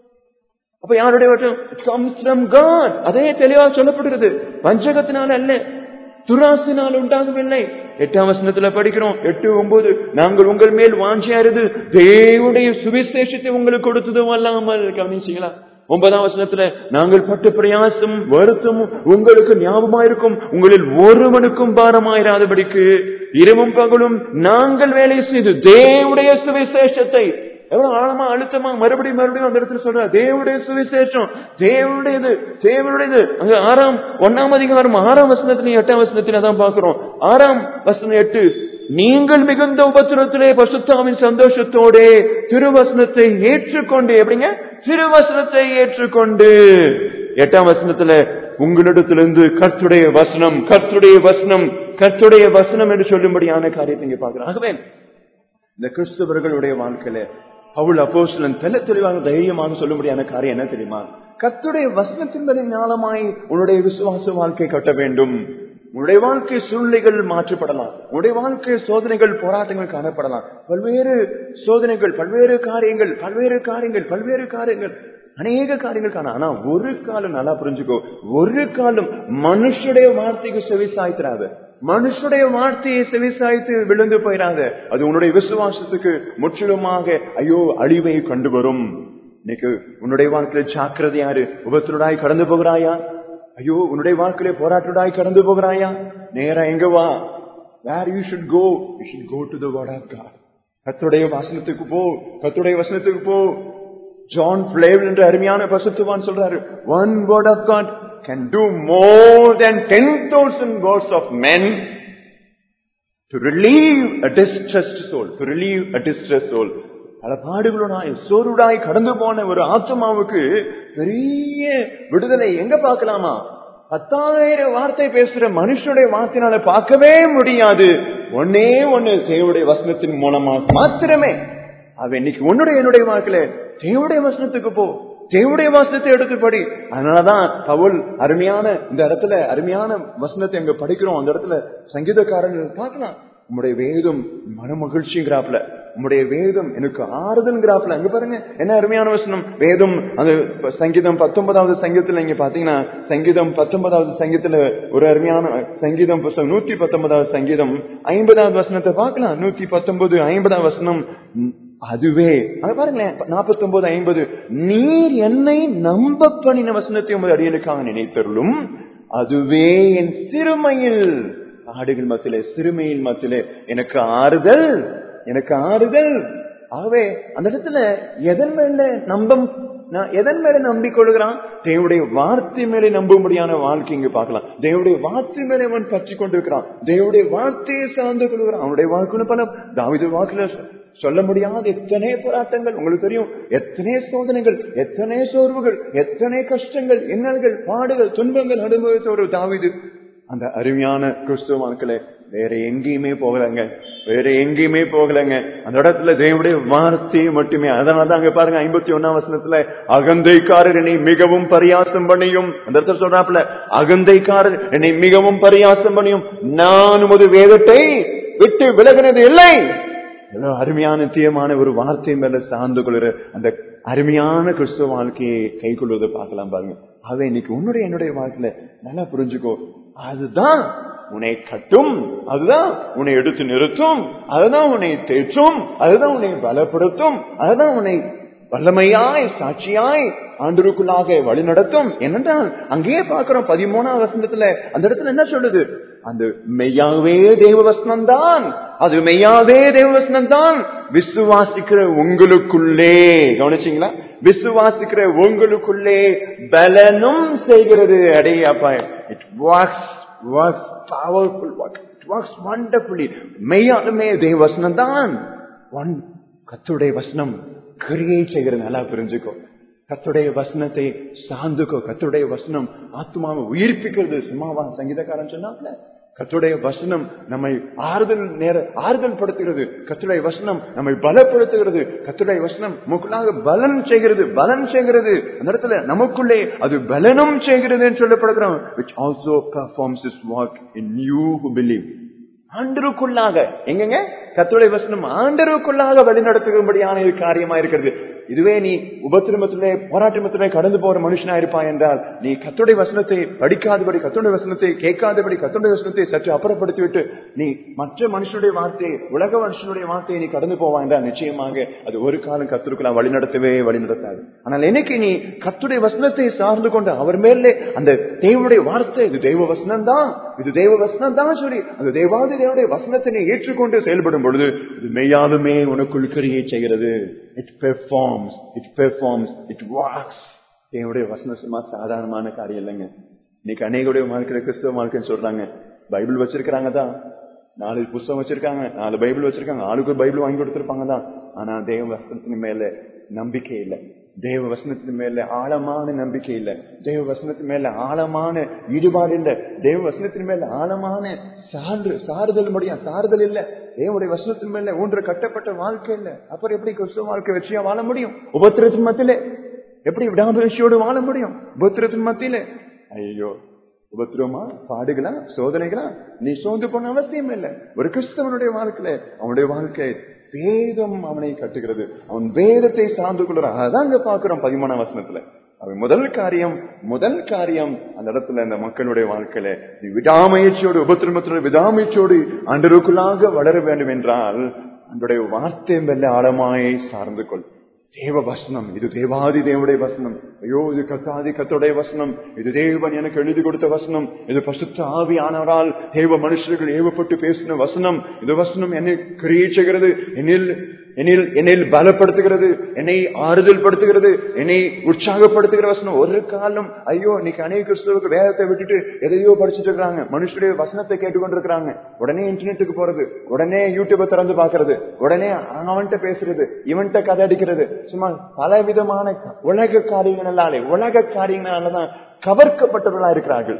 அப்ப யாருடைய வசனம் கம்ஸ் ஃப்ரம் காட் அதே தெளிவாக சொல்லப்படுகிறது வஞ்சகத்தினால் அல்ல துராசினால் உண்டாகவில்லை எட்டாம் வசனத்துல படிக்கிறோம் எட்டு ஒன்பது நாங்கள் உங்கள் மேல் வாஞ்சியாருது தேவனுடைய சுவிசேஷத்தை உங்களுக்கு கொடுத்ததும் அல்லாமல் கவனிச்சீங்களா ஒன்பதாம் வசனத்துல நாங்கள் பட்ட பிரயாசம் வருத்தமும் உங்களுக்கு ஞாபகமாயிருக்கும் உங்களில் ஒருவனுக்கும் பாரமாயிராதபடிக்கு இரவும் பகலும் நாங்கள் வேலை செய்து தேவனுடைய சுவிசேஷத்தை எவ்வளவு ஆழமா அழுத்தமா மறுபடியும் மறுபடியும் அந்த இடத்துல சொல்ற தேவனுடைய சுவிசேஷம் தேவனுடையது தேவனுடையது அங்க ஆறாம் ஒன்னாம் அதிகாரம் ஆறாம் வசனத்திலையும் எட்டாம் வசனத்தில தான் பாக்குறோம் ஆறாம் வசனம் எட்டு நீங்கள் மிகுந்த உபத்திரத்திலே பசுத்தாவின் சந்தோஷத்தோட திருவசனத்தை ஏற்றுக்கொண்டு எப்படிங்க திருவசனத்தை ஏற்றுக்கொண்டு எட்டாம் வசனத்துல உங்களிடத்திலிருந்து கர்த்துடைய வசனம் கர்த்துடைய வசனம் கர்த்துடைய வசனம் என்று சொல்லும்படியான காரியத்தை இங்க பாக்குறோம் ஆகவே இந்த கிறிஸ்தவர்களுடைய வாழ்க்கையில அவள் அப்போஸ்லன் தெல்ல தெளிவாக தைரியமாக சொல்லும்படியான காரியம் என்ன தெரியுமா கத்துடைய வசனத்தின் மேலே ஞானமாய் உன்னுடைய விசுவாச வாழ்க்கை கட்ட வேண்டும் உன்னுடைய வாழ்க்கை சூழ்நிலைகள் மாற்றப்படலாம் உன்னுடைய வாழ்க்கை சோதனைகள் போராட்டங்கள் காணப்படலாம் பல்வேறு சோதனைகள் பல்வேறு காரியங்கள் பல்வேறு காரியங்கள் பல்வேறு காரியங்கள் அநேக காரியங்கள் காண ஆனா ஒரு காலம் நல்லா புரிஞ்சுக்கோ ஒரு காலம் மனுஷுடைய வார்த்தைக்கு செவி சாய்த்திராத மனுஷுடைய வார்த்தையை செவிசாய்த்து விழுந்து போயிடாத அது உன்னுடைய விசுவாசத்துக்கு முற்றிலுமாக ஐயோ அழிவை கொண்டு வரும் இன்னைக்கு உன்னுடைய வாழ்க்கையில ஜாக்கிரதையாரு உபத்தினுடாய் கடந்து போகிறாயா ஐயோ உன்னுடைய வாழ்க்கையில போராட்டுடாய் கடந்து போகிறாயா நேரா எங்க வா where you should go you should go to the word of God கத்துடைய வசனத்துக்கு போ கத்துடைய வசனத்துக்கு போ ஜான் பிளேவ் என்ற அருமையான பசுத்துவான் சொல்றாரு one word of God can do more than 10,000 words of men to relieve a distressed soul, to relieve a distressed soul. பல பாடுகளுடாய் சோறுடாய் கடந்து போன ஒரு ஆத்மாவுக்கு பெரிய விடுதலை எங்க பார்க்கலாமா பத்தாயிரம் வார்த்தை பேசுற மனுஷனுடைய வார்த்தையினால பார்க்கவே முடியாது ஒன்னே ஒண்ணு தேவடைய வசனத்தின் மூலமா மாத்திரமே அவ இன்னைக்கு உன்னுடைய என்னுடைய வாக்குல தேவடைய வசனத்துக்கு போ தேவடைய வசனத்தை எடுத்து படி அதனாலதான் பவுல் அருமையான இந்த இடத்துல அருமையான வசனத்தை அங்க படிக்கிறோம் அந்த இடத்துல சங்கீதக்காரன் பார்க்கலாம் உம்முடைய வேதம் மன மகிழ்ச்சிங்கிறாப்ல உம்முடைய வேதம் எனக்கு ஆறுதல்ங்கிறாப்ல அங்க பாருங்க என்ன அருமையான வசனம் வேதம் அந்த சங்கீதம் பத்தொன்பதாவது சங்கீதத்துல நீங்க பாத்தீங்கன்னா சங்கீதம் பத்தொன்பதாவது சங்கீதத்துல ஒரு அருமையான சங்கீதம் புஸ்தகம் நூத்தி பத்தொன்பதாவது சங்கீதம் ஐம்பதாவது வசனத்தை பார்க்கலாம் நூத்தி பத்தொன்பது ஐம்பதாவது வசனம் அதுவே அங்க பாருங்களேன் நாற்பத்தி ஒன்பது ஐம்பது நீர் என்னை நம்ப பண்ணின வசனத்தை உமது அடியனுக்காக நினைத்தருளும் அதுவே என் சிறுமையில் ஆடுகள் மத்தியிலே சிறுமையில் மத்தியிலே எனக்கு ஆறுதல் எனக்கு ஆறுதல் ஆகவே அந்த இடத்துல எதன் மேல நம்பம் நான் எதன் மேல நம்பிக்கொள்கிறான் தேவடைய வார்த்தை மேலே நம்பும்படியான வாழ்க்கை இங்கு பார்க்கலாம் தேவடைய வார்த்தை மேலே அவன் பற்றி கொண்டிருக்கிறான் தேவடைய வார்த்தையை சார்ந்து கொள்கிறான் அவனுடைய வாழ்க்கைன்னு பல தாவித வாக்குல சொல்ல முடியாத எத்தனை போராட்டங்கள் உங்களுக்கு தெரியும் எத்தனை சோதனைகள் எத்தனை சோர்வுகள் எத்தனை கஷ்டங்கள் இன்னல்கள் பாடுகள் துன்பங்கள் அனுபவித்த ஒரு தாவிது அந்த அருமையான கிறிஸ்துவ வாழ்க்கையில வேற எங்கேயுமே போகலங்க வேற எங்கேயுமே போகலங்க அந்த இடத்துல தேவனுடைய வார்த்தையை மட்டுமே அதனாலதான் அங்க பாருங்க ஐம்பத்தி ஒன்னாம் வசனத்துல அகந்தைக்காரர் என்னை மிகவும் பரியாசம் பண்ணியும் அந்த இடத்துல சொல்றாப்புல அகந்தைக்காரர் என்னை மிகவும் பரியாசம் பண்ணியும் நான் உமது வேதத்தை விட்டு விலகினது இல்லை எவ்வளவு அருமையான நித்தியமான ஒரு வார்த்தை மேல சார்ந்து கொள்கிற அந்த அருமையான கிறிஸ்துவ வாழ்க்கையை கை கொள்வதை பார்க்கலாம் பாருங்க அதை இன்னைக்கு உன்னுடைய என்னுடைய வாழ்க்கையில நல்லா புரிஞ்சுக்கோ அதுதான் உன்னை கட்டும் அதுதான் உன்னை எடுத்து நிறுத்தும் அதுதான் உன்னை தேற்றும் அதுதான் உன்னை பலப்படுத்தும் அதுதான் உன்னை வல்லமையாய் சாட்சியாய் ஆண்டருக்குள்ளாக வழி நடத்தும் என்னென்றால் அங்கேயே பார்க்கிறோம் பதிமூணாம் வசனத்துல அந்த இடத்துல என்ன சொல்லுது அந்த மெய்யாவே தேவவசனம் தான் அது மெய்யாவே தேவவசனம் தான் விசுவாசிக்கிற உங்களுக்குள்ளே கவனிச்சீங்களா விசுவாசிக்கிற உங்களுக்குள்ளே பலனும் செய்கிறது அடே அப்பா it works works powerful work it works wonderfully மெய்யாலுமே தேவவசனம் தான் ஒன் கத்துடைய வசனம் கிரியேட் செய்கிறது நல்லா புரிஞ்சுக்கோ கத்துடைய வசனத்தை சார்ந்துக்கோ கத்துடைய வசனம் ஆத்மாவை உயிர்ப்பிக்கிறது சும்மாவா சங்கீதக்காரன் சொன்னாப்ல கத்துடைய வசனம் நம்மை ஆறுதல் நேர ஆறுதல் படுத்துகிறது கத்துடைய வசனம் நம்மை பலப்படுத்துகிறது கத்துடைய வசனம் நமக்குள்ளாக பலன் செய்கிறது பலன் செய்கிறது அந்த இடத்துல நமக்குள்ளே அது பலனும் செய்கிறது என்று சொல்லப்படுகிறோம் which also performs its work in you who believe ஆண்டருக்குள்ளாக எங்கங்க கத்துடைய வசனம் ஆண்டருக்குள்ளாக வழிநடத்தும்படியான ஒரு காரியமா இருக்கிறது இதுவே நீ உபத்திரமத்திலே போராட்டமத்திலே கடந்து போற மனுஷனா இருப்பாய் என்றால் நீ கத்துடைய வசனத்தை படிக்காதபடி கத்துடைய வசனத்தை கேட்காதபடி கத்துடைய வசனத்தை சற்று அப்புறப்படுத்தி விட்டு நீ மற்ற மனுஷனுடைய வார்த்தையை உலக மனுஷனுடைய வார்த்தையை நீ கடந்து போவாய் என்றால் நிச்சயமாக அது ஒரு காலம் கத்திருக்கலாம் வழிநடத்தவே வழிநடத்தாது ஆனால் என்னைக்கு நீ கத்துடைய வசனத்தை சார்ந்து கொண்டு அவர் மேலே அந்த தேவனுடைய வார்த்தை இது தெய்வ வசனம் தான் இது தெய்வ வசனம் தான் சொல்லி அந்த தேவாதி தேவனுடைய வசனத்தை நீ ஏற்றுக்கொண்டு செயல்படும் பொழுது இது மெய்யாலுமே உனக்குள் கிரியை செய்கிறது it performs it performs it walks தேவனுடைய வசனம் சும்மா சாதாரணமான காரியம் இல்லைங்க இன்னைக்கு அநேகருடைய வாழ்க்கை கிறிஸ்தவ வாழ்க்கைன்னு சொல்றாங்க பைபிள் வச்சிருக்கிறாங்க தான் நாலு புஸ்தகம் வச்சிருக்காங்க நாலு பைபிள் வச்சிருக்காங்க ஆளுக்கு ஒரு பைபிள் வாங்கி கொடுத்திருப்பாங்க தான் ஆனா தேவ வசனத்தின் மேல நம்பிக்கை இல்லை தேவ வசனத்தின் மேல ஆழமான நம்பிக்கை இல்ல தேவ வசனத்தின் மேல ஆழமான ஈடுபாடு இல்ல தேவ வசனத்தின் மேல ஆழமான சான்று சாறுதல் முடியும் சாறுதல் இல்ல தேவனுடைய வசனத்தின் மேல ஒன்று கட்டப்பட்ட வாழ்க்கை இல்ல அப்புறம் எப்படி கிறிஸ்துவ வாழ்க்கை வச்சியா வாழ முடியும் உபத்திரத்தின் மத்தியில எப்படி விடாமுயற்சியோடு வாழ முடியும் உபத்திரத்தின் மத்தியில ஐயோ உபத்திரமா பாடுகளா சோதனைகளா நீ சோர்ந்து போன அவசியம் இல்லை ஒரு கிறிஸ்தவனுடைய வாழ்க்கையில அவனுடைய வாழ்க்கை வேதம் அவனை கட்டுகிறது அவன் வேதத்தை சார்ந்து கொள்றான் அதான் அங்க பாக்குறோம் பதிமூணாம் வசனத்துல அவன் முதல் காரியம் முதல் காரியம் அந்த இடத்துல இந்த மக்களுடைய வாழ்க்கையில நீ விடாமுயற்சியோடு உபத்திரமத்தோடு விடாமுயற்சியோடு அன்றருக்குள்ளாக வளர வேண்டும் என்றால் அன்றைய வார்த்தை மேல ஆழமாயை சார்ந்து கொள் தேவ வசனம் இது தேவாதி தேவனுடைய வசனம் ஐயோ இது கத்தாதி கத்தோடைய வசனம் இது தேவன் எனக்கு எழுதி கொடுத்த வசனம் இது பசுத்த ஆவியானவரால் தேவ மனுஷர்கள் ஏவப்பட்டு பேசின வசனம் இது வசனம் என்னை கிரியேட் செய்கிறது என்னில் என்னில் என்னில் பலப்படுத்துகிறது என்னை ஆறுதல் படுத்துகிறது என்னை உற்சாகப்படுத்துகிற வசனம் ஒரு காலம் ஐயோ இன்னைக்கு அநேக கிறிஸ்தவர்கள் வேதத்தை விட்டுட்டு எதையோ படிச்சுட்டு இருக்காங்க மனுஷனுடைய வசனத்தை கேட்டுக்கொண்டு இருக்கிறாங்க உடனே இன்டர்நெட்டுக்கு போறது உடனே யூடியூபை திறந்து பாக்குறது உடனே அவன்கிட்ட பேசுறது இவன்கிட்ட கதை அடிக்கிறது சும்மா பல விதமான உலக காரியங்களாலே உலக காரியங்களாலதான் கவர்க்கப்பட்டவர்களா இருக்கிறார்கள்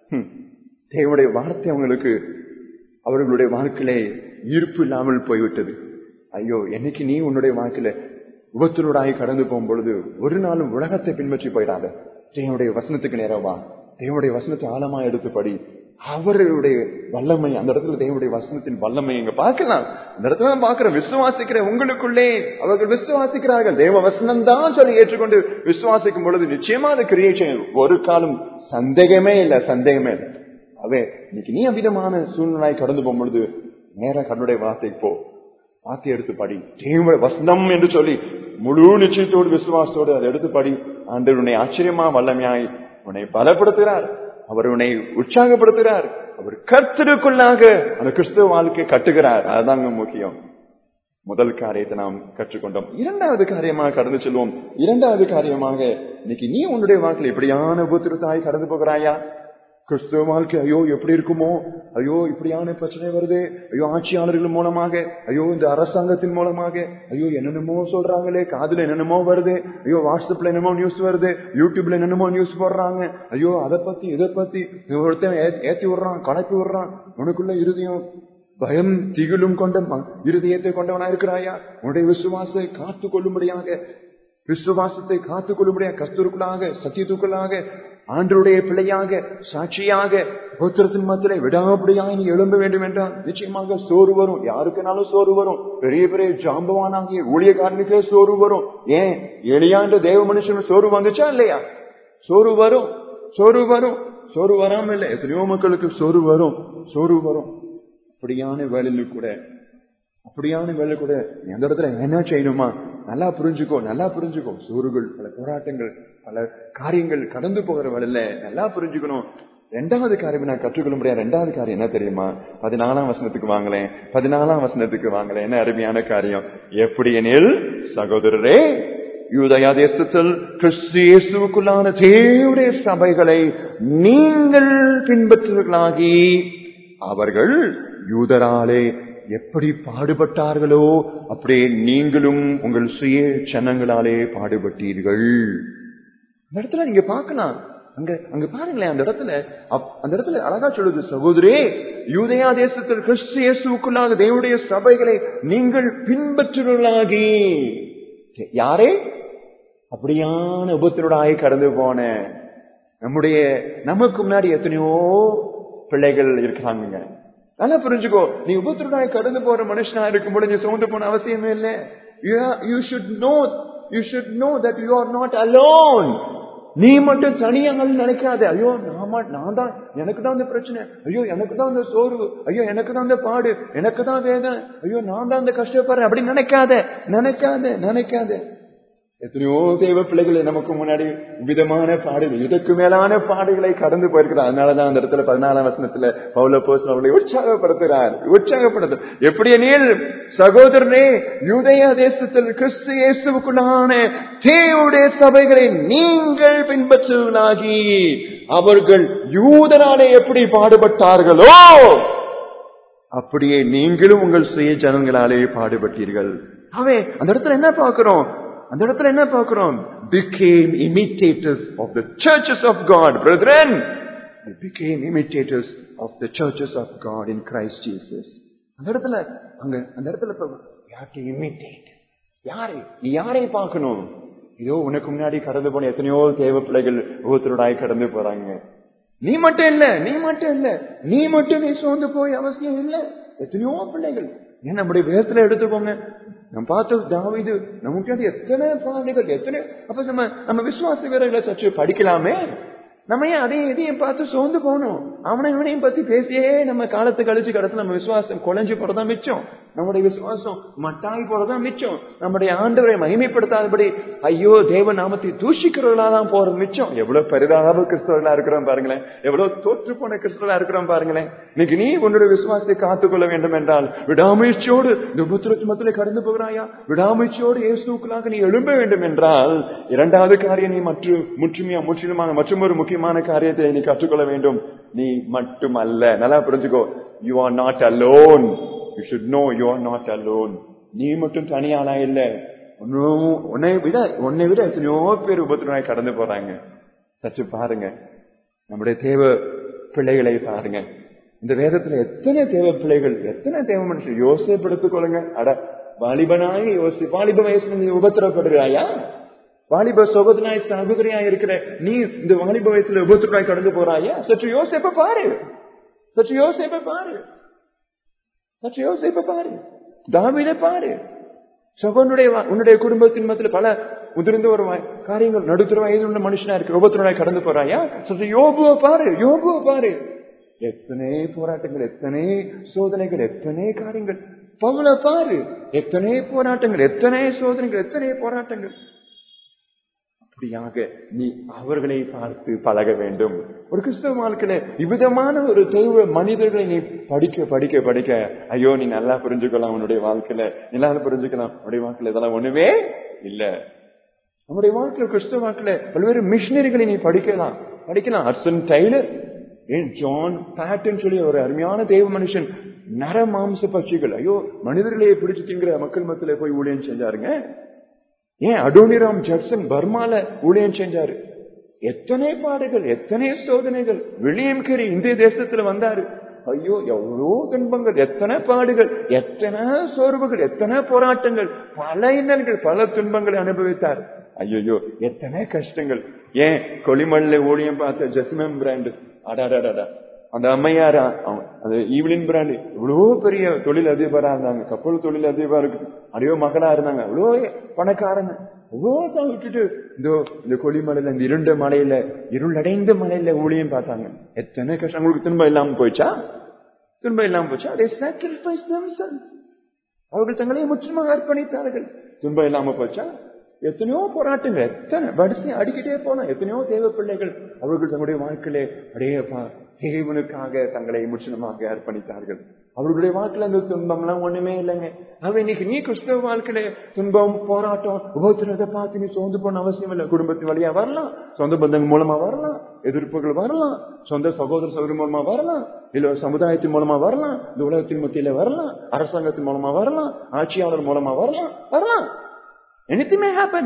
ஹம். தேவனுடைய வார்த்தை அவங்களுக்கு அவர்களுடைய வாழ்க்கையிலே ஈர்ப்பு இல்லாமல் போய்விட்டது ஐயோ என்னைக்கு நீ உன்னுடைய வாழ்க்கையில உபத்தினோடாகி கடந்து போகும் பொழுது ஒரு நாளும் உலகத்தை பின்பற்றி போயிடாத தேவனுடைய வசனத்துக்கு நேரம் வா தேவனுடைய வசனத்தை ஆழமா எடுத்து படி அவருடைய வல்லமை அந்த இடத்துல தேவனுடைய வசனத்தின் வல்லமை இங்க பார்க்கலாம் அந்த இடத்துல நான் பார்க்கிறேன் விசுவாசிக்கிற உங்களுக்குள்ளே அவர்கள் விசுவாசிக்கிறார்கள் தேவ வசனம் தான் சொல்லி ஏற்றுக்கொண்டு விசுவாசிக்கும் பொழுது நிச்சயமா அது கிரியேஷன் ஒரு காலம் சந்தேகமே இல்லை சந்தேகமே இல்லை அவே இன்னைக்கு நீ அவ்விதமான சூழ்நிலை கடந்து போகும் பொழுது நேர கண்ணுடைய வார்த்தைக்கு போ வார்த்தை எடுத்து படி தேவ வசனம் என்று சொல்லி முழு நிச்சயத்தோடு விசுவாசத்தோடு அதை எடுத்து படி ஆண்டு உன்னை ஆச்சரியமா வல்லமையாய் உன்னை பலப்படுத்துகிறார் அவர் உன்னை உற்சாகப்படுத்துகிறார் அவர் கர்த்தருக்குள்ளாக அந்த கிறிஸ்துவ வாழ்க்கை கட்டுகிறார் அதுதாங்க முக்கியம் முதல் காரியத்தை நாம் கற்றுக்கொண்டோம் இரண்டாவது காரியமாக கடந்து செல்வோம் இரண்டாவது காரியமாக இன்னைக்கு நீ உன்னுடைய வாழ்க்கையில் எப்படியான உபத்திரத்தாய் கடந்து போகிறாயா கிறிஸ்துவ வாழ்க்கை ஐயோ எப்படி இருக்குமோ ஐயோ இப்படியான பிரச்சனை வருது ஐயோ ஆட்சியாளர்கள் மூலமாக ஐயோ இந்த அரசாங்கத்தின் மூலமாக ஐயோ என்னென்னமோ சொல்றாங்களே காதுல என்னென்னமோ வருது ஐயோ வாட்ஸ்அப்ல என்னமோ நியூஸ் வருது யூடியூப்ல என்னென்னமோ நியூஸ் போடுறாங்க ஐயோ அதை பத்தி இதை பத்தி ஒருத்தன் ஏ- ஏத்தி விடுறான் கலப்பி விடுறான் உனக்குள்ள இருதயம் பயம் திகிலும் கொண்ட ம- இருதயத்தை கொண்டவனா இருக்கிறாயா உன்னுடைய விசுவாசை காத்து கொள்ளும்படியாக விசுவாசத்தை காத்துக் கொள்ளும்படியாக கஸ்தூருக்குள்ளாக சத்தியத்துக்குள்ளாக ஆண்டருடைய பிள்ளையாக சாட்சியாக கோத்திரத்தின் மத்தியிலே விடாபடியாக நீ எழும்ப வேண்டும் என்றால் நிச்சயமாக சோறு வரும் யாருக்குனாலும் சோறு வரும் பெரிய பெரிய ஜாம்பவானாகிய ஊழியக்காரனுக்கே சோறு வரும் ஏன் எளியா என்ற தேவ மனுஷன் சோறு வந்துச்சா இல்லையா சோறு வரும் சோறு வரும் சோறு வராம இல்லை எத்தனையோ மக்களுக்கு சோறு வரும் சோறு வரும் அப்படியான வேலையில் கூட அப்படியான வேலை கூட நீ அந்த இடத்துல என்ன செய்யணுமா நல்லா புரிஞ்சுக்கோ நல்லா புரிஞ்சுக்கோ சோறுகள் பல போராட்டங்கள் பல காரியங்கள் கடந்து போகிற வேலையில நல்லா புரிஞ்சுக்கணும் ரெண்டாவது காரியம் நான் கற்றுக்கொள்ள முடியாது ரெண்டாவது காரியம் என்ன தெரியுமா பதினாலாம் வசனத்துக்கு வாங்கலேன் பதினாலாம் வசனத்துக்கு வாங்கலேன் என்ன அருமையான காரியம் எப்படி எனில் சகோதரரே யூதயா தேசத்தில் கிறிஸ்து இயேசுவுக்குள்ளான தேவடைய சபைகளை நீங்கள் பின்பற்றுவர்களாகி அவர்கள் யூதராலே எப்படி பாடுபட்டார்களோ அப்படியே நீங்களும் உங்கள் சுய சனங்களாலே பாடுபட்டீர்கள் அந்த இடத்துல நீங்க பார்க்கலாம் அங்க அங்க பாருங்களேன் அந்த இடத்துல அப்- அந்த இடத்துல அழகா சொல்லுது சகோதரே யூதயா தேசத்தில் கிறிஸ்து இயேசுவுக்குள்ளாக தேவனுடைய சபைகளை நீங்கள் பின்பற்றுவர்களாகி யாரே அப்படியான உபத்தினோடாய் கடந்து போன நம்முடைய நமக்கு முன்னாடி எத்தனையோ பிள்ளைகள் இருக்கிறாங்க நல்லா புரிஞ்சுக்கோ நீ உபத்திரனாய் கடந்து போற மனுஷனா இருக்கும்போது நீ சுமந்து போன அவசியமே இல்லை you should know you should know that you are not alone நீ மட்டும் தனியாக நினைக்காத ஐயோ நான் மட்- நான் தான் எனக்கு தான் இந்த பிரச்சனை ஐயோ எனக்கு தான் இந்த சோர்வு ஐயோ எனக்கு தான் இந்த பாடு எனக்கு தான் வேதனை ஐயோ நான் தான் இந்த கஷ்டப்படுறேன் அப்படி நினைக்காத நினைக்காத நினைக்காத எத்தனையோ தேவ பிள்ளைகளை நமக்கு முன்னாடி விதமான பாடுகள் இதற்கு மேலான பாடுகளை கடந்து போயிருக்கிறார் அதனாலதான் அந்த இடத்துல பதினாலாம் வசனத்துல பவுல போஸ் அவர்களை உற்சாகப்படுத்துகிறார் உற்சாகப்படுத்து எப்படி எனில் சகோதரனே யூதயா தேசத்தில் கிறிஸ்து இயேசுவுக்குள்ளான தேவனுடைய சபைகளை நீங்கள் பின்பற்றுவர்களாகி அவர்கள் யூதனாலே எப்படி பாடுபட்டார்களோ அப்படியே நீங்களும் உங்கள் சுய ஜனங்களாலே பாடுபட்டீர்கள் அவே அந்த இடத்துல என்ன பார்க்கிறோம் அந்த இடத்துல என்ன பார்க்கிறோம் became imitators of the churches of God brethren they became imitators of the churches of God in Christ Jesus அந்த இடத்துல அங்க அந்த இடத்துல இப்ப you have to imitate யாரை நீ யாரை பார்க்கணும் இதோ உனக்கு முன்னாடி கடந்து போன எத்தனையோ தேவ பிள்ளைகள் ஒவ்வொருத்தரோடாய் கடந்து போறாங்க நீ மட்டும் இல்ல நீ மட்டும் இல்ல நீ மட்டும் நீ சோர்ந்து போய் அவசியம் இல்ல எத்தனையோ பிள்ளைகள் ஏன் நம்முடைய வேதத்துல எடுத்துக்கோங்க நம்ம பார்த்து தாவிது நமக்கு எத்தனை பாதைகள் எத்தனை அப்ப நம்ம நம்ம விசுவாச வீரர்களை சற்று படிக்கலாமே நம்ம ஏன் அதையும் இதையும் பார்த்து சோர்ந்து போகணும் அவனை இவனையும் பத்தி பேசியே நம்ம காலத்து கழிச்சு கடைசியில் நம்ம விசுவாசம் குலைஞ்சு போறதான் மிச்சம் நம்முடைய விசுவாசம் மட்டாய் போறதான் மிச்சம் நம்முடைய ஆண்டவரை மகிமைப்படுத்தாதபடி ஐயோ தேவ நாமத்தை தூஷிக்கிறவர்களா தான் போறது மிச்சம் எவ்வளவு பரிதாப கிறிஸ்தவர்களா இருக்கிறோம் பாருங்களேன் எவ்வளவு தோற்று போன கிறிஸ்தவர்களா இருக்கிறோம் பாருங்களேன் இன்னைக்கு நீ உன்னுடைய விசுவாசத்தை காத்துக்கொள்ள வேண்டும் என்றால் விடாமுயற்சியோடு இந்த உபத்திரத்து மத்தியிலே கடந்து போகிறாயா விடாமுயற்சியோடு இயேசுக்களாக நீ எழும்ப வேண்டும் என்றால் இரண்டாவது காரியம் நீ மற்ற முற்றுமையா முற்றிலுமாக மற்றும் ஒரு முக்கியமான காரியத்தை நீ கற்றுக்கொள்ள வேண்டும் நீ மட்டுமல்ல நல்லா புரிஞ்சுக்கோ you are not alone you should know you are not alone நீ மட்டும் தனியாளா இல்ல உன்னும் உன்னை விட உன்னை விட எத்தனையோ பேர் உபத்திரமாய் கடந்து போறாங்க சற்று பாருங்க நம்முடைய தேவ பிள்ளைகளை பாருங்க இந்த வேதத்துல எத்தனை தேவ பிள்ளைகள் எத்தனை தேவ மனுஷன் யோசிப்பு எடுத்துக்கொள்ளுங்க அட வாலிபனாய யோசி வாலிப வயசுல நீ உபத்திரப்படுகிறாயா வாலிப சகோதரனாய் சகோதரியா இருக்கிற நீ இந்த வாலிப வயசுல உபத்திரனாய் கடந்து போறாயா சற்று யோசிப்ப பாரு சற்று யோசிப்ப பாரு சற்று யோசிப்ப பாரு தாவித பாரு சகோனுடைய உன்னுடைய குடும்பத்தின் மத்தியில் பல முதிர்ந்த ஒரு காரியங்கள் நடுத்தர வயது உள்ள மனுஷனா இருக்கு உபத்திரனாய் கடந்து போறாயா சற்று யோபுவ பாரு யோபுவ பாரு எத்தனை போராட்டங்கள் எத்தனை சோதனைகள் எத்தனை காரியங்கள் பவுல பாரு எத்தனை போராட்டங்கள் எத்தனை சோதனைகள் எத்தனை போராட்டங்கள் அப்படியாக நீ அவர்களை பார்த்து பழக வேண்டும் ஒரு கிறிஸ்தவ வாழ்க்கையில இவ்விதமான ஒரு தெய்வ மனிதர்களை நீ படிக்க படிக்க படிக்க ஐயோ நீ நல்லா புரிஞ்சுக்கலாம் உன்னுடைய வாழ்க்கையில நல்லா புரிஞ்சுக்கலாம் உன்னுடைய வாழ்க்கையில இதெல்லாம் ஒண்ணுமே இல்ல நம்முடைய வாழ்க்கையில கிறிஸ்தவ வாழ்க்கையில பல்வேறு மிஷினரிகளை நீ படிக்கலாம் படிக்கலாம் அர்சன் டைலர் ஏன் ஜான் பேட்டன் சொல்லி ஒரு அருமையான தெய்வ மனுஷன் நர மாம்ச பட்சிகள் ஐயோ மனிதர்களையே பிடிச்சு திங்கிற மக்கள் மத்தியில போய் ஊழியம் செஞ்சாருங்க ஏன் அடோனிராம் ஜப்சன் பர்மால ஊழியம் செஞ்சாரு எத்தனை பாடுகள் எத்தனை சோதனைகள் வில்லியம் கேரி இந்திய தேசத்துல வந்தாரு ஐயோ எவ்வளோ துன்பங்கள் எத்தனை பாடுகள் எத்தனை சோர்வுகள் எத்தனை போராட்டங்கள் பல இன்னல்கள் பல துன்பங்களை அனுபவித்தார் ஐயோ எத்தனை கஷ்டங்கள் ஏன் கொலிமல்ல ஊழியம் பார்த்த ஜஸ்மம் பிராண்ட் அடாடாடா அந்த அம்மையாரா அந்த ஈவிலின் பிராண்ட் இவ்வளோ பெரிய தொழில் அதிபரா இருந்தாங்க கப்பல் தொழில் அதிபருக்கு அடையோ மகளா இருந்தாங்க அவ்வளோ பணக்காரங்க அவ்வளோ தான் விட்டுட்டு இந்த இந்த கொல்லிமலையில இந்த இருண்ட மலையில இருளடைந்த மலையில ஊழியம் பார்த்தாங்க எத்தனை கஷ்டம் உங்களுக்கு திரும்ப இல்லாம போயிச்சா திரும்ப இல்லாம போச்சா அதே சாக்ரிஃபைஸ் அவர்கள் தங்களை முற்றிலுமாக அர்ப்பணித்தார்கள் துன்பம் இல்லாம போச்சா எத்தனையோ போராட்டங்கள் எத்தனை வரிசை அடிக்கிட்டே போனா எத்தனையோ தேவ பிள்ளைகள் அவர்கள் தங்களுடைய வாழ்க்கையிலே அடையப்பா தேவனுக்காக தங்களை முற்றிலுமாக அர்ப்பணித்தார்கள் அவர்களுடைய வாழ்க்கையில அந்த துன்பம் எல்லாம் ஒண்ணுமே இல்லைங்க அவ இன்னைக்கு நீ கிறிஸ்தவ வாழ்க்கையில துன்பம் போராட்டம் உபத்திரத்தை பார்த்து நீ சோர்ந்து போன அவசியம் இல்லை குடும்பத்தின் வழியா வரலாம் சொந்த பந்தங்கள் மூலமா வரலாம் எதிர்ப்புகள் வரலாம் சொந்த சகோதர சகோதரி மூலமா வரலாம் இல்ல சமுதாயத்தின் மூலமா வரலாம் இந்த உலகத்தின் மத்தியில வரலாம் அரசாங்கத்தின் மூலமா வரலாம் ஆட்சியாளர் மூலமா வரலாம் வரலாம் anything may happen